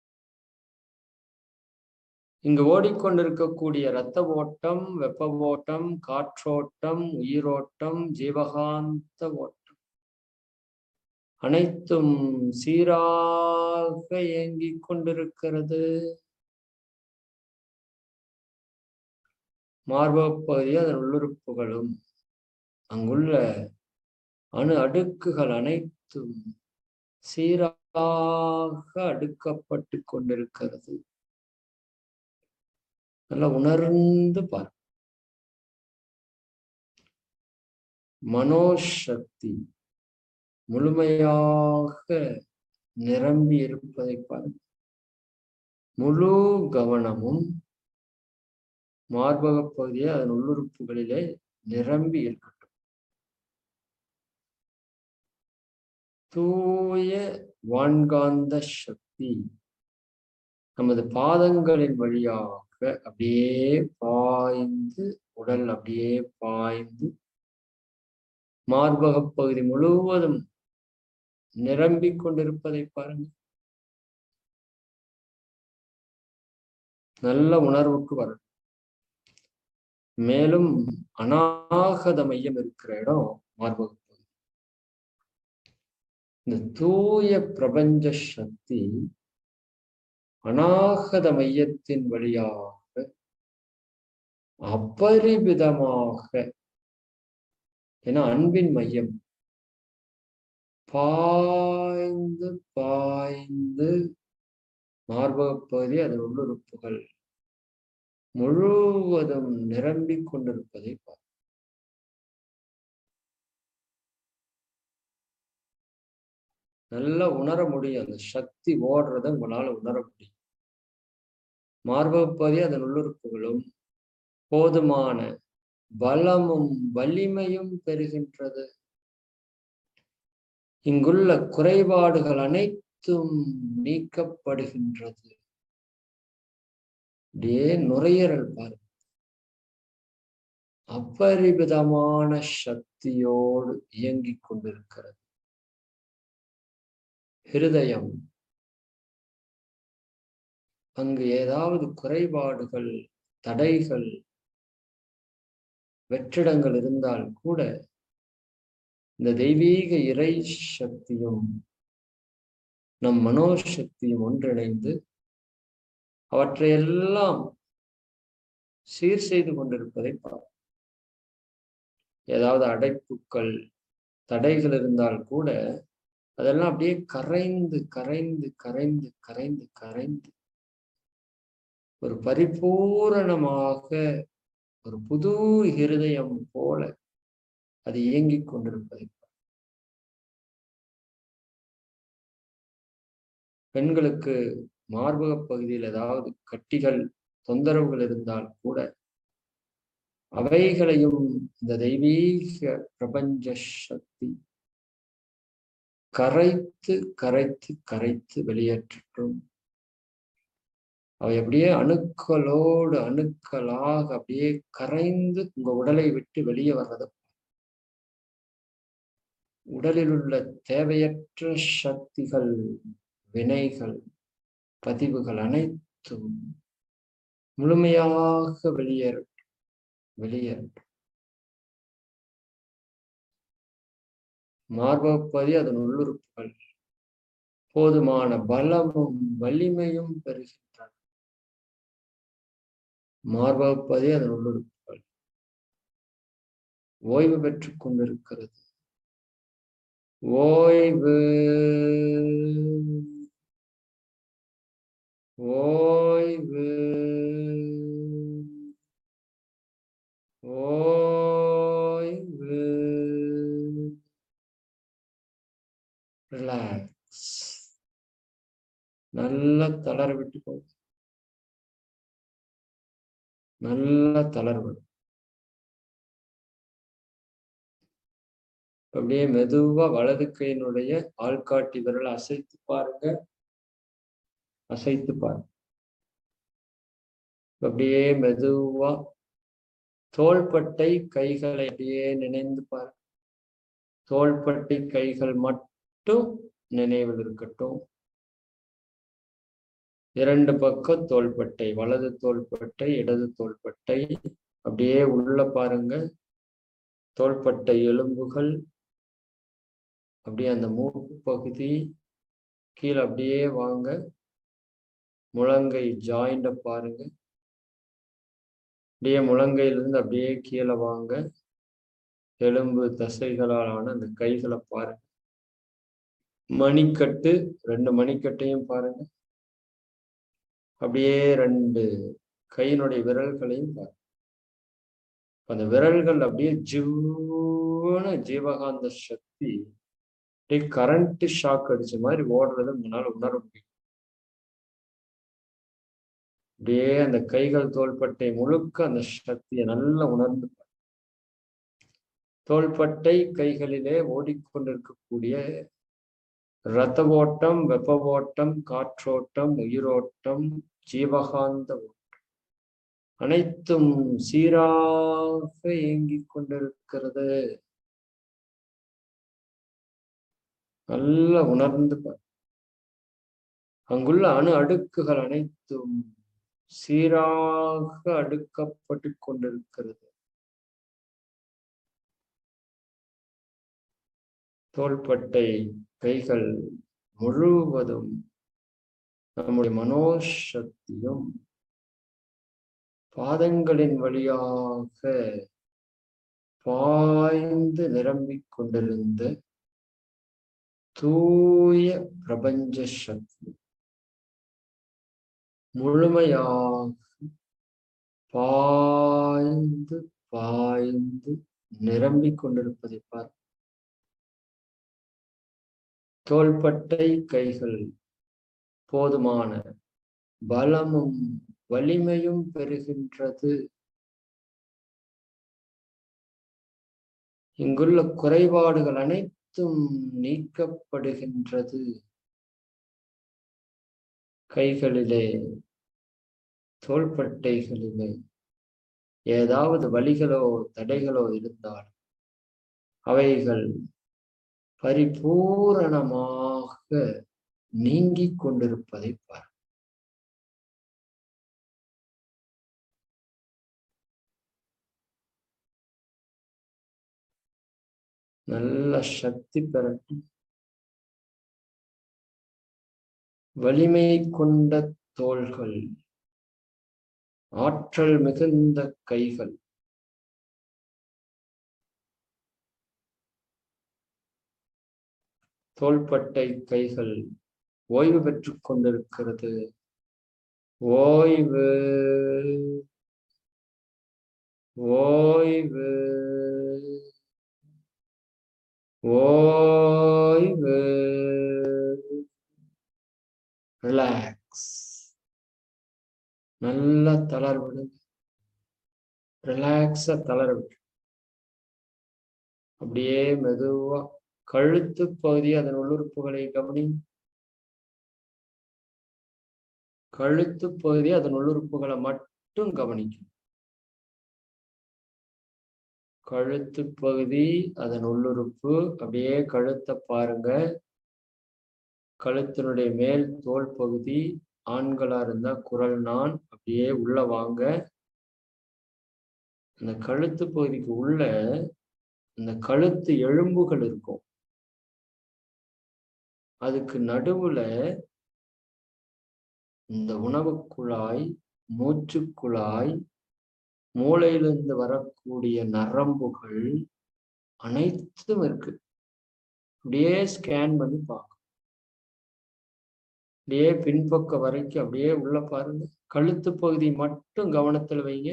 இங்கு ஓடிக்கொண்டிருக்கக்கூடிய இரத்த ஓட்டம் வெப்ப ஓட்டம் காற்றோட்டம் உயிரோட்டம் ஜீவகாந்த ஓட்டம் அனைத்தும் சீராக இயங்கிக் கொண்டிருக்கிறது மார்பகப்பகுதி அதன் உள்ளுறுப்புகளும் அங்குள்ள அணு அடுக்குகள் அனைத்தும் சீராக அடுக்கப்பட்டு கொண்டிருக்கிறது நல்லா உணர்ந்து பார் மனோசக்தி முழுமையாக நிரம்பி இருப்பதை பார் முழு கவனமும் மார்பக பகுதியை அதன் உள்ளுறுப்புகளிலே நிரம்பி இருக்கட்டும் தூய வான்காந்த சக்தி நமது பாதங்களின் வழியாக அப்படியே பாய்ந்து உடல் அப்படியே பாய்ந்து மார்பக பகுதி முழுவதும் நிரம்பிக் கொண்டிருப்பதை பாருங்க நல்ல உணர்வுக்கு வரும் மேலும் அநாகத மையம் இருக்கிற இடம் மார்பக பகுதி இந்த தூய பிரபஞ்ச சக்தி அநாகத மையத்தின் வழியாக அபரிவிதமாக ஏன்னா அன்பின் மையம் பாய்ந்து பாய்ந்து மார்பக பகுதி அதன் உள்ளுறுப்புகள் முழுவதும் நிரம்பிக் கொண்டிருப்பதை பார் நல்லா உணர முடியும் அந்த சக்தி ஓடுறத உங்களால உணர முடியும் மார்பக பகுதி அதன் உள்ளுறுப்புகளும் போதுமான பலமும் வலிமையும் பெறுகின்றது இங்குள்ள குறைபாடுகள் அனைத்தும் நீக்கப்படுகின்றது அப்படியே நுரையீரல் பாருங்க அபரிமிதமான சக்தியோடு இயங்கிக் கொண்டிருக்கிறது ஹிருதயம் அங்கு ஏதாவது குறைபாடுகள் தடைகள் வெற்றிடங்கள் இருந்தால் கூட இந்த தெய்வீக இறை சக்தியும் நம் மனோசக்தியும் ஒன்றிணைந்து அவற்றையெல்லாம் சீர் செய்து கொண்டிருப்பதை பார் ஏதாவது அடைப்புக்கள் தடைகள் இருந்தால் கூட அதெல்லாம் அப்படியே கரைந்து கரைந்து கரைந்து கரைந்து கரைந்து ஒரு பரிபூரணமாக ஒரு புது இருதயம் போல அது இயங்கிக் கொண்டிருப்பதை பெண்களுக்கு மார்பக பகுதியில் ஏதாவது கட்டிகள் தொந்தரவுகள் இருந்தால் கூட அவைகளையும் இந்த தெய்வீக பிரபஞ்ச சக்தி கரைத்து கரைத்து கரைத்து வெளியேற்றும் அவை அப்படியே அணுக்களோடு அணுக்களாக அப்படியே கரைந்து உங்க உடலை விட்டு வெளியே வர்றத உடலில் உள்ள தேவையற்ற சக்திகள் வினைகள் பதிவுகள் அனைத்தும் முழுமையாக வெளியேறட்டும் வெளியேறட்டும் மார்பப்பதி அதன் உள்ளுறுப்புகள் போதுமான பலமும் வலிமையும் பெறுகின்றன மார்பப்பதி அதன் உள்ளுறுப்புகள் ஓய்வு பெற்றுக் கொண்டிருக்கிறது ஓய்வு ஓய்வு ஓய்வு ரிலாக்ஸ் நல்ல தளர விட்டு போகுது நல்ல தளர்வு அப்படியே மெதுவா வலது கையினுடைய ஆள்காட்டி விரல் அசைத்து பாருங்க அசைத்து பாருங்க அப்படியே மெதுவா தோள்பட்டை கைகளை அப்படியே நினைந்து பாருங்க தோள்பட்டை கைகள் மட்டும் நினைவில் இருக்கட்டும் இரண்டு பக்கம் தோள்பட்டை வலது தோள்பட்டை இடது தோள்பட்டை அப்படியே உள்ள பாருங்க தோள்பட்டை எலும்புகள் அப்படியே அந்த மூக்கு பகுதி கீழே அப்படியே வாங்க முழங்கை ஜாயிண்ட பாருங்க அப்படியே முழங்கையிலிருந்து அப்படியே கீழே வாங்க எலும்பு தசைகளால் ஆன அந்த கைகளை பாருங்க மணிக்கட்டு ரெண்டு மணிக்கட்டையும் பாருங்க அப்படியே ரெண்டு கையினுடைய விரல்களையும் பாருங்க அந்த விரல்கள் அப்படியே ஜீவன ஜீவகாந்த சக்தி அப்படியே கரண்ட் ஷாக் அடிச்ச மாதிரி ஓடுறத முன்னால உணர முடியும் அப்படியே அந்த கைகள் தோள்பட்டை முழுக்க அந்த சக்தியை நல்லா உணர்ந்து தோள்பட்டை கைகளிலே ஓடிக்கொண்டிருக்கக்கூடிய இரத்த ஓட்டம் வெப்ப ஓட்டம் காற்றோட்டம் உயிரோட்டம் ஜீவகாந்த ஓட்டம் அனைத்தும் சீராக இயங்கிக் கொண்டிருக்கிறது நல்ல உணர்ந்து பார் அங்குள்ள அணு அடுக்குகள் அனைத்தும் சீராக அடுக்கப்பட்டு கொண்டிருக்கிறது தோள்பட்டை கைகள் முழுவதும் நம்முடைய மனோசக்தியும் பாதங்களின் வழியாக பாய்ந்து நிரம்பிக் கொண்டிருந்த தூய பிரபஞ்ச சக்தி முழுமையாக பாய்ந்து பாய்ந்து நிரம்பிக் கொண்டிருப்பதை பார் தோள்பட்டை கைகள் போதுமான பலமும் வலிமையும் பெறுகின்றது இங்குள்ள குறைபாடுகள் அனைத்தும் நீக்கப்படுகின்றது கைகளிலே தோள்பட்டைகளிலே ஏதாவது வலிகளோ தடைகளோ இருந்தால் அவைகள் பரிபூரணமாக நீங்கிக் கொண்டிருப்பதை பார் நல்ல சக்தி பெறட்டும் வலிமை கொண்ட தோள்கள் ஆற்றல் மிகுந்த கைகள் தோள்பட்டை கைகள் ஓய்வு பெற்றுக் கொண்டிருக்கிறது ஓய்வு ஓய்வு ஓய்வு ரிலாக்ஸ் நல்லா தளர்விடுங்க ரிலாக்ஸா தளர்விடு அப்படியே மெதுவா கழுத்து பகுதி அதன் உள்ளுறுப்புகளை கவனி கழுத்து பகுதி அதன் உள்ளுறுப்புகளை மட்டும் கவனிக்கும் கழுத்து பகுதி அதன் உள்ளுறுப்பு அப்படியே கழுத்தை பாருங்க கழுத்தினுடைய மேல் தோல் பகுதி ஆண்களா இருந்தா குரல் நான் அப்படியே உள்ள வாங்க அந்த கழுத்து பகுதிக்கு உள்ள இந்த கழுத்து எலும்புகள் இருக்கும் அதுக்கு நடுவுல இந்த உணவு குழாய் மூச்சு குழாய் மூளையிலிருந்து வரக்கூடிய நரம்புகள் அனைத்தும் இருக்கு அப்படியே ஸ்கேன் பண்ணி பார்க்கும் அப்படியே பின்பக்கம் வரைக்கும் அப்படியே உள்ள பாருங்க கழுத்து பகுதி மட்டும் கவனத்துல வைங்க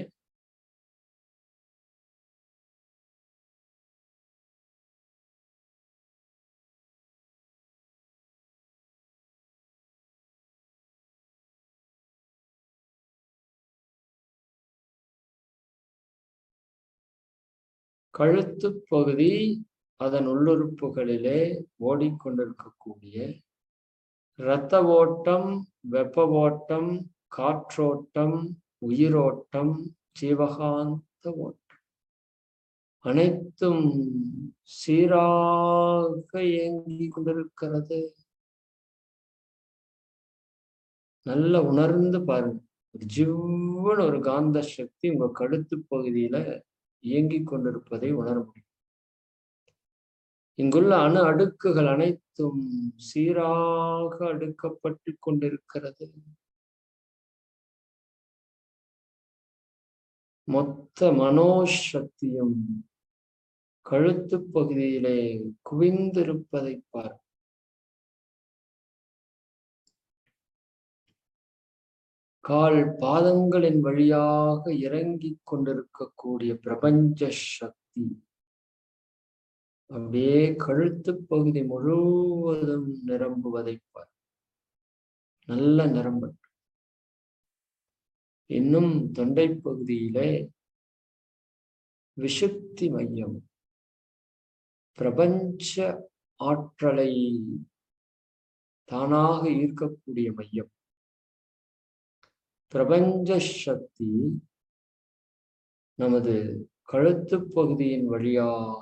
கழுத்து பகுதி அதன் உள்ளுறுப்புகளிலே ஓடிக்கொண்டிருக்கக்கூடிய இரத்த ஓட்டம் வெப்ப ஓட்டம் காற்றோட்டம் உயிரோட்டம் ஜீவகாந்த ஓட்டம் அனைத்தும் சீராக இயங்கி கொண்டிருக்கிறது நல்ல உணர்ந்து பாருங்க ஒரு ஜிவ்வன் ஒரு காந்த சக்தி உங்க கழுத்து பகுதியில இயங்கிக் கொண்டிருப்பதை உணர முடியும் இங்குள்ள அணு அடுக்குகள் அனைத்தும் சீராக அடுக்கப்பட்டு கொண்டிருக்கிறது மொத்த மனோசக்தியும் கழுத்து பகுதியிலே குவிந்திருப்பதை பார் கால் பாதங்களின் வழியாக இறங்கிக் கொண்டிருக்கக்கூடிய பிரபஞ்ச சக்தி அப்படியே கழுத்து பகுதி முழுவதும் நிரம்புவதை பார் நல்ல நிரம்பட்டு இன்னும் தொண்டை பகுதியிலே விசுத்தி மையம் பிரபஞ்ச ஆற்றலை தானாக ஈர்க்கக்கூடிய மையம் பிரபஞ்ச சக்தி நமது கழுத்து பகுதியின் வழியாக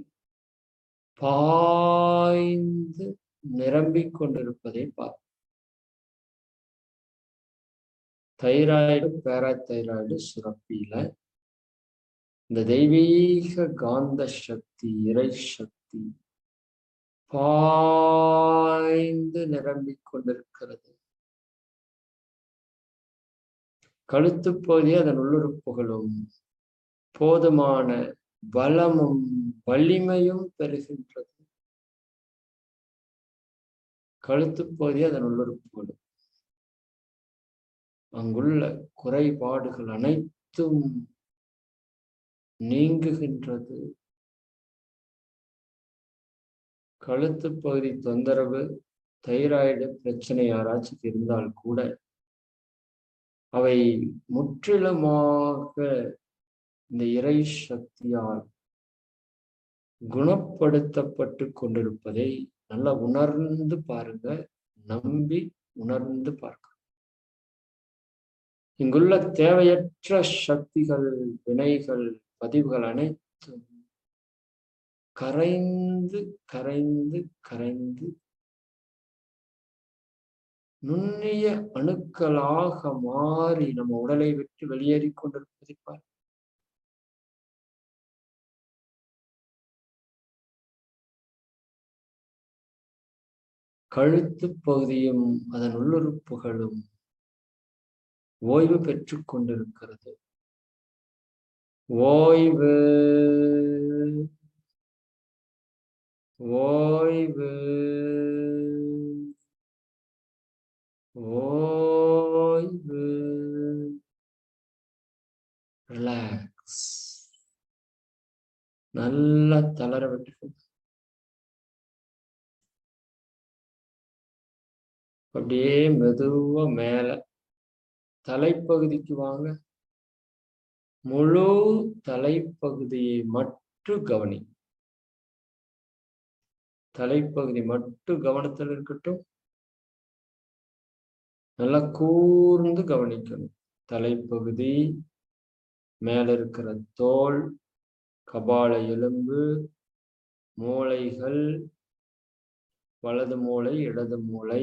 பாய்ந்து நிரம்பிக் கொண்டிருப்பதை பார்க்க தைராய்டு பேராதைராய்டு சுரப்பியில இந்த தெய்வீக காந்த சக்தி இறை சக்தி பாய்ந்து நிரம்பிக் கொண்டிருக்கிறது கழுத்து பகுதி அதன் உள்ளுறுப்புகளும் போதுமான பலமும் வலிமையும் பெறுகின்றது கழுத்து பகுதி அதன் உள்ளுறுப்புகளும் அங்குள்ள குறைபாடுகள் அனைத்தும் நீங்குகின்றது கழுத்து பகுதி தொந்தரவு தைராய்டு பிரச்சனை யாராச்சும் இருந்தால் கூட அவை முற்றிலுமாக இந்த இறை சக்தியால் குணப்படுத்தப்பட்டு கொண்டிருப்பதை நல்லா உணர்ந்து பாருங்க நம்பி உணர்ந்து பார்க்க இங்குள்ள தேவையற்ற சக்திகள் வினைகள் பதிவுகள் அனைத்தும் கரைந்து கரைந்து கரைந்து நுண்ணிய அணுக்களாக மாறி நம்ம உடலை விட்டு வெளியேறி கொண்டிருப்பதை பார் கழுத்து பகுதியும் அதன் உள்ளுறுப்புகளும் ஓய்வு பெற்றுக் கொண்டிருக்கிறது ஓய்வு ஓய்வு ஓய்வு ரிலாக்ஸ் நல்லா தளர விட்டு அப்படியே மெதுவா மேல தலைப்பகுதிக்கு வாங்க முழு தலைப்பகுதியை மட்டும் கவனி தலைப்பகுதி மட்டும் கவனத்தில் இருக்கட்டும் நல்லா கூர்ந்து கவனிக்கணும் தலைப்பகுதி மேல இருக்கிற தோல் கபால எலும்பு மூளைகள் வலது மூளை இடது மூளை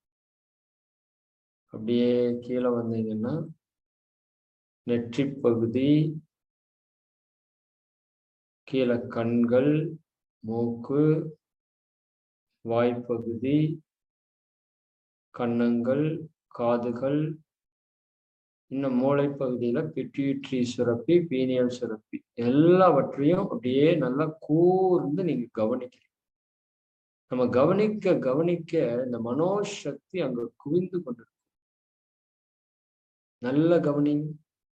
அப்படியே கீழே வந்தீங்கன்னா நெற்றி பகுதி கீழே கண்கள் மூக்கு வாய்ப்பகுதி கன்னங்கள் காதுகள் இன்னும் மூளை பகுதியில பிட்யூட்ரி சுரப்பி பீனியல் சுரப்பி எல்லாவற்றையும் அப்படியே நல்லா கூர்ந்து நீங்க கவனிக்கிறீங்க நம்ம கவனிக்க கவனிக்க இந்த மனோசக்தி அங்க குவிந்து கொண்டிருக்கும் நல்ல கவனிங்க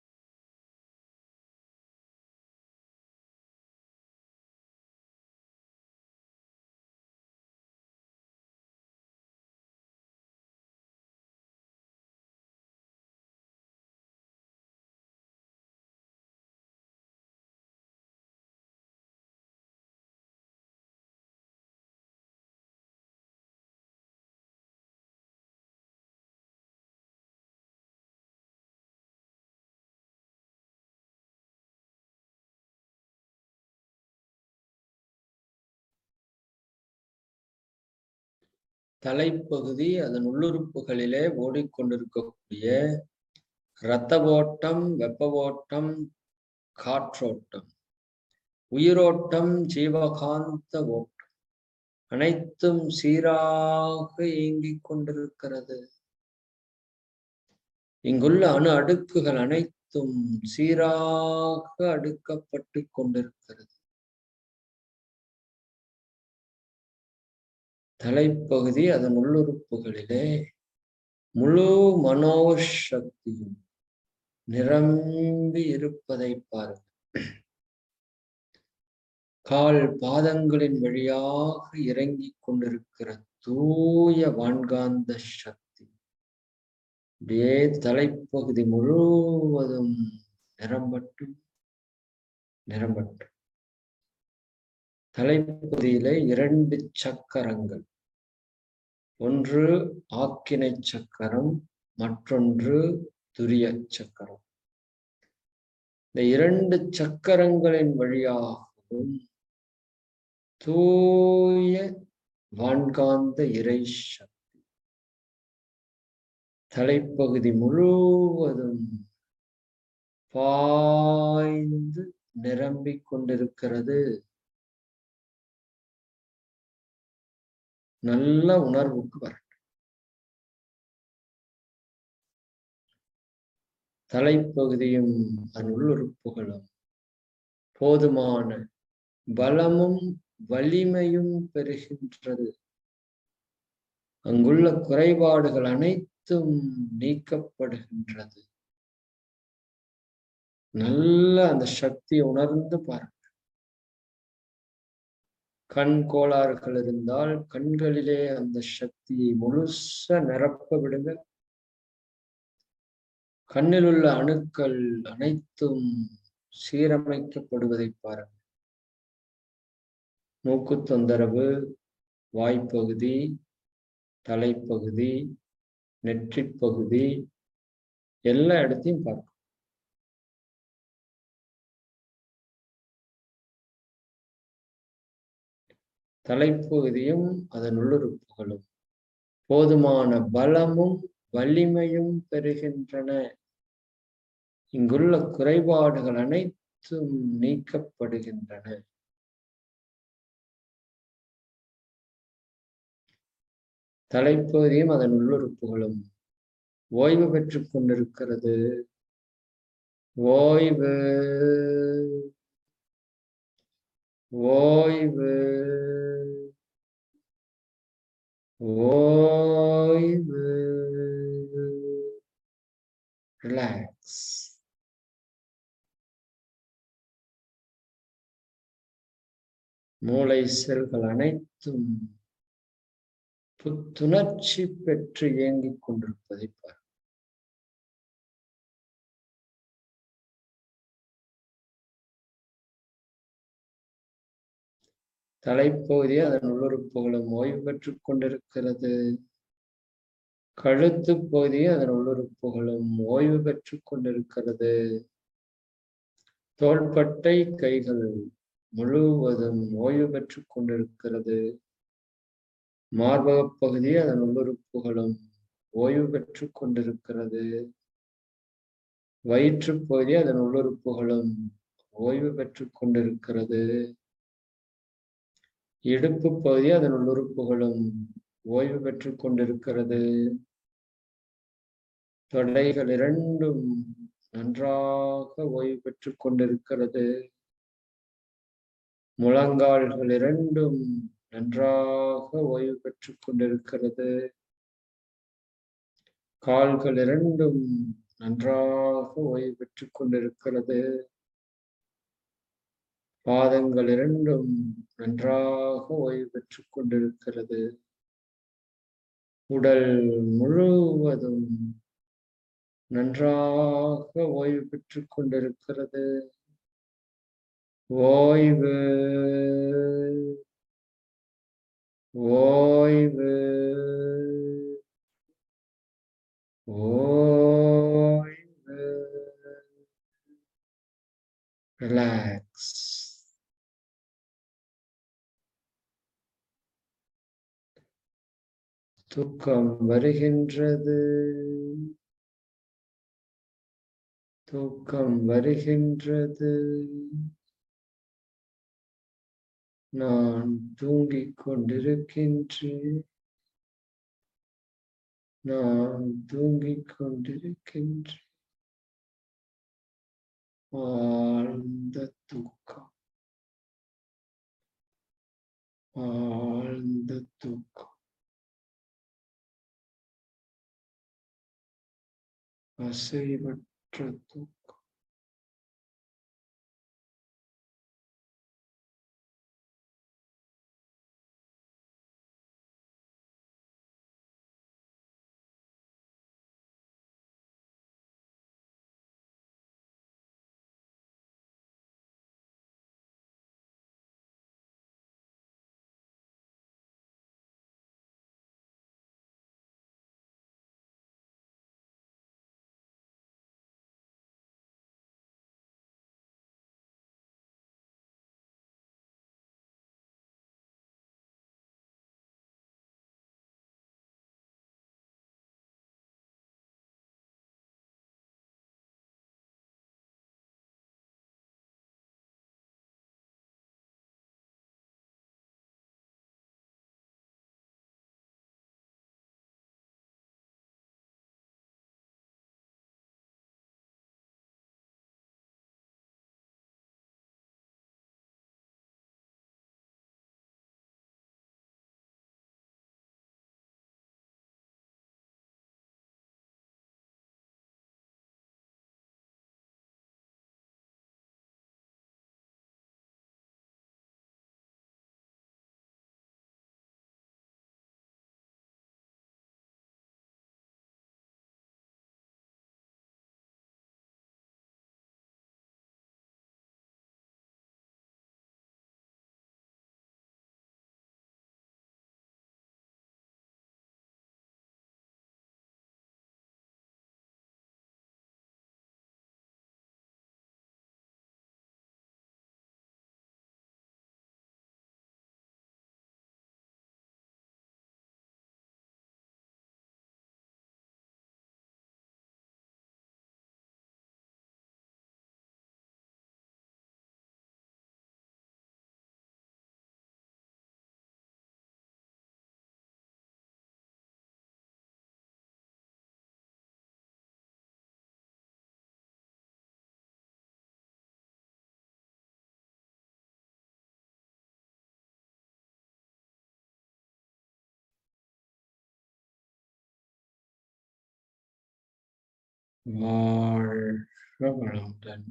தலைப்பகுதி அதன் உள்ளுறுப்புகளிலே ஓடிக்கொண்டிருக்கக்கூடிய இரத்த ஓட்டம் வெப்ப ஓட்டம் காற்றோட்டம் உயிரோட்டம் ஜீவகாந்த ஓட்டம் அனைத்தும் சீராக இயங்கிக் கொண்டிருக்கிறது இங்குள்ள அணு அடுக்குகள் அனைத்தும் சீராக அடுக்கப்பட்டு கொண்டிருக்கிறது தலைப்பகுதி அதன் உள்ளுறுப்புகளிலே முழு மனோசக்தியும் நிரம்பி இருப்பதை பாருங்கள் கால் பாதங்களின் வழியாக இறங்கிக் கொண்டிருக்கிற தூய வான்காந்த சக்தி அப்படியே தலைப்பகுதி முழுவதும் நிரம்பட்டும் நிரம்பட்டும் தலைப்பகுதியில இரண்டு சக்கரங்கள் ஒன்று ஆக்கினை சக்கரம் மற்றொன்று துரிய சக்கரம் இந்த இரண்டு சக்கரங்களின் வழியாகவும் தூய வான்காந்த இறை சக்தி தலைப்பகுதி முழுவதும் பாய்ந்து நிரம்பிக் கொண்டிருக்கிறது நல்ல உணர்வுக்கு வரட்டும் தலைப்பகுதியும் அதன் உள்ளுறுப்புகளும் போதுமான பலமும் வலிமையும் பெறுகின்றது அங்குள்ள குறைபாடுகள் அனைத்தும் நீக்கப்படுகின்றது நல்ல அந்த சக்தியை உணர்ந்து பாருங்க கண் கோளாறுகள் இருந்தால் கண்களிலே அந்த சக்தியை முழுச நிரப்ப விடுங்க கண்ணில் உள்ள அணுக்கள் அனைத்தும் சீரமைக்கப்படுவதை பாருங்க மூக்கு தொந்தரவு வாய்ப்பகுதி தலைப்பகுதி நெற்றிப் பகுதி எல்லா இடத்தையும் பார்க்கும் தலைப்பகுதியும் அதன் உள்ளுறுப்புகளும் போதுமான பலமும் வலிமையும் பெறுகின்றன இங்குள்ள குறைபாடுகள் அனைத்தும் நீக்கப்படுகின்றன தலைப்பகுதியும் அதன் உள்ளுறுப்புகளும் ஓய்வு பெற்றுக் கொண்டிருக்கிறது ஓய்வு ஓய்வு ஓய்வு ரிலாக்ஸ் மூளை செல்கள் அனைத்தும் புத்துணர்ச்சி பெற்று இயங்கிக் கொண்டிருப்பதை பார் தலைப்பகுதி அதன் உள்ளுறுப்புகளும் ஓய்வு பெற்றுக் கொண்டிருக்கிறது கழுத்து பகுதி அதன் உள்ளுறுப்புகளும் ஓய்வு பெற்றுக் கொண்டிருக்கிறது தோள்பட்டை கைகள் முழுவதும் ஓய்வு பெற்றுக் கொண்டிருக்கிறது மார்பகப் பகுதி அதன் உள்ளுறுப்புகளும் ஓய்வு பெற்றுக் கொண்டிருக்கிறது வயிற்றுப் பகுதி அதன் உள்ளுறுப்புகளும் ஓய்வு பெற்றுக் கொண்டிருக்கிறது இடுப்பு பகுதி அதன் உள்ளுறுப்புகளும் ஓய்வு பெற்றுக் கொண்டிருக்கிறது தொடைகள் இரண்டும் நன்றாக ஓய்வு பெற்றுக் கொண்டிருக்கிறது முழங்கால்கள் இரண்டும் நன்றாக ஓய்வு பெற்றுக் கொண்டிருக்கிறது கால்கள் இரண்டும் நன்றாக ஓய்வு பெற்றுக் கொண்டிருக்கிறது பாதங்கள் இரண்டும் நன்றாக ஓய்வு பெற்றுக் கொண்டிருக்கிறது உடல் முழுவதும் நன்றாக ஓய்வு பெற்றுக் கொண்டிருக்கிறது ஓய்வு ஓய்வு ஓய்வு ரிலாக்ஸ் தூக்கம் வருகின்றது தூக்கம் வருகின்றது நான் தூங்கிக் கொண்டிருக்கின்றேன் நான் தூங்கிக் கொண்டிருக்கின்றேன் ஆழ்ந்த தூக்கம் ஆழ்ந்த தூக்கம் அசைவற்ற தூக்கம் வாழ்க வளமுடன்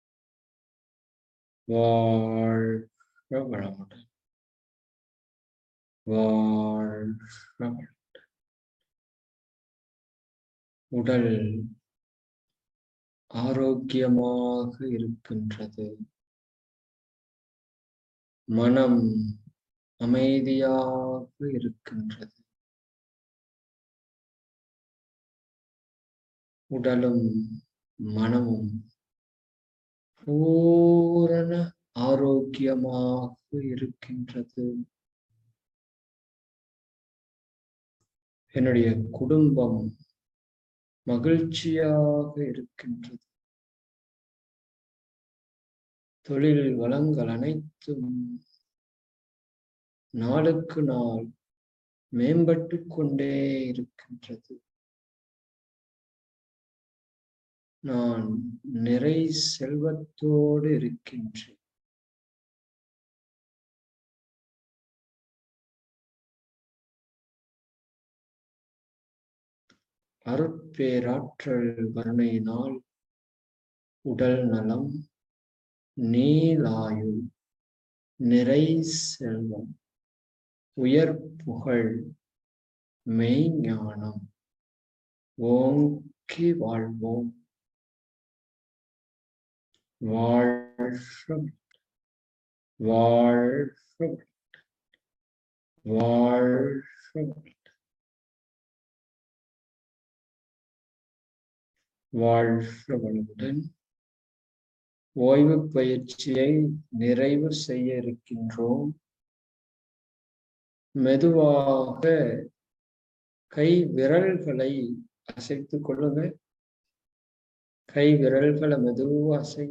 வாழ்க வளமுடன் வாழ்க வளமுடன் உடல் ஆரோக்கியமாக இருக்கின்றது மனம் அமைதியாக இருக்கின்றது உடலும் மனமும் பூரண ஆரோக்கியமாக இருக்கின்றது என்னுடைய குடும்பம் மகிழ்ச்சியாக இருக்கின்றது தொழில் வளங்கள் அனைத்தும் நாளுக்கு நாள் மேம்பட்டு கொண்டே இருக்கின்றது நான் நிறை செல்வத்தோடு இருக்கின்றேன் அருட்பேராற்றல் வர்ணையினால் உடல் நலம் நீலாயு நிறை செல்வம் உயர் புகழ் மெய்ஞானம் ஓங்கி வாழ்வோம் வாழ்க வாழ்க வாழ்க வாழ்க வளமுடன் ஓய்வு பயிற்சியை நிறைவு செய்ய இருக்கின்றோம் மெதுவாக கை விரல்களை அசைத்துக் கொள்ளுங்க கை விரல்களை மெதுவாக அசை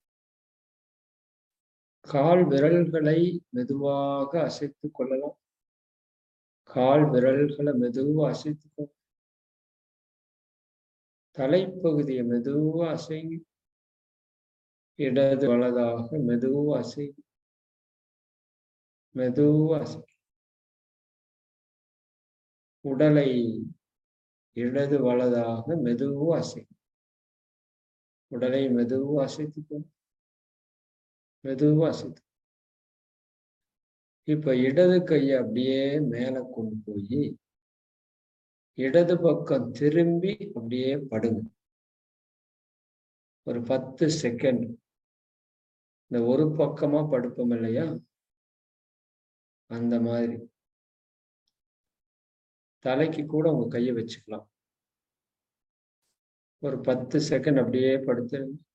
கால் விரல்களை மெதுவாக அசைத்துக் கொள்ளலாம் கால் விரல்களை மெதுவாக அசைத்துக்கோ தலைப்பகுதியை மெதுவா அசைங்க இடது வலதாக மெதுவா அசை மெதுவா அசை உடலை இடது வலதாக மெதுவா அசை உடலை மெதுவா அசைத்துக்கோ மெதுவா அசைத்து இப்ப இடது கையை அப்படியே மேல கொண்டு போய் இடது பக்கம் திரும்பி அப்படியே படுங்க ஒரு பத்து செகண்ட் இந்த ஒரு பக்கமா படுப்போம் இல்லையா அந்த மாதிரி தலைக்கு கூட உங்க கையை வச்சுக்கலாம் ஒரு பத்து செகண்ட் அப்படியே படுத்து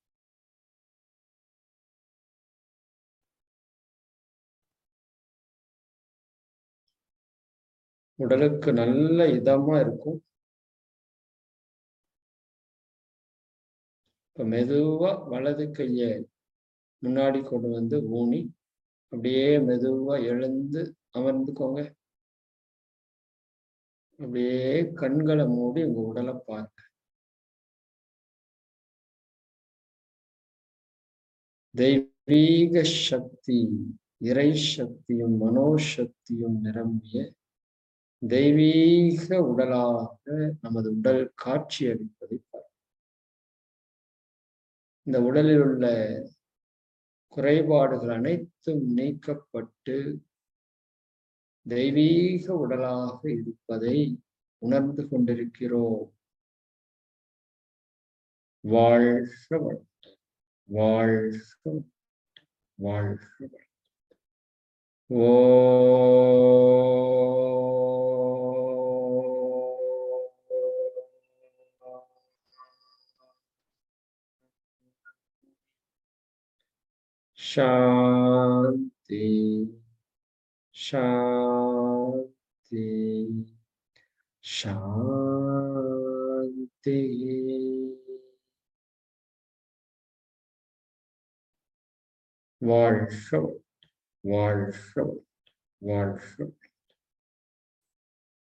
உடலுக்கு நல்ல இதமா இருக்கும் இப்ப மெதுவா வலது கைய முன்னாடி கொண்டு வந்து ஊனி அப்படியே மெதுவா எழுந்து அமர்ந்துக்கோங்க அப்படியே கண்களை மூடி உங்க உடலை பார்க்க தெய்வீக சக்தி இறை சக்தியும் மனோசக்தியும் நிரம்பிய தெய்வீக உடலாக நமது உடல் காட்சி அளிப்பதை இந்த உடலில் உள்ள குறைபாடுகள் அனைத்தும் நீக்கப்பட்டு தெய்வீக உடலாக இருப்பதை உணர்ந்து கொண்டிருக்கிறோம் வாழ்க வாழ்க வாழ்க ஓ शांति शांति शांति வாழ்க வாழ்க வாழ்க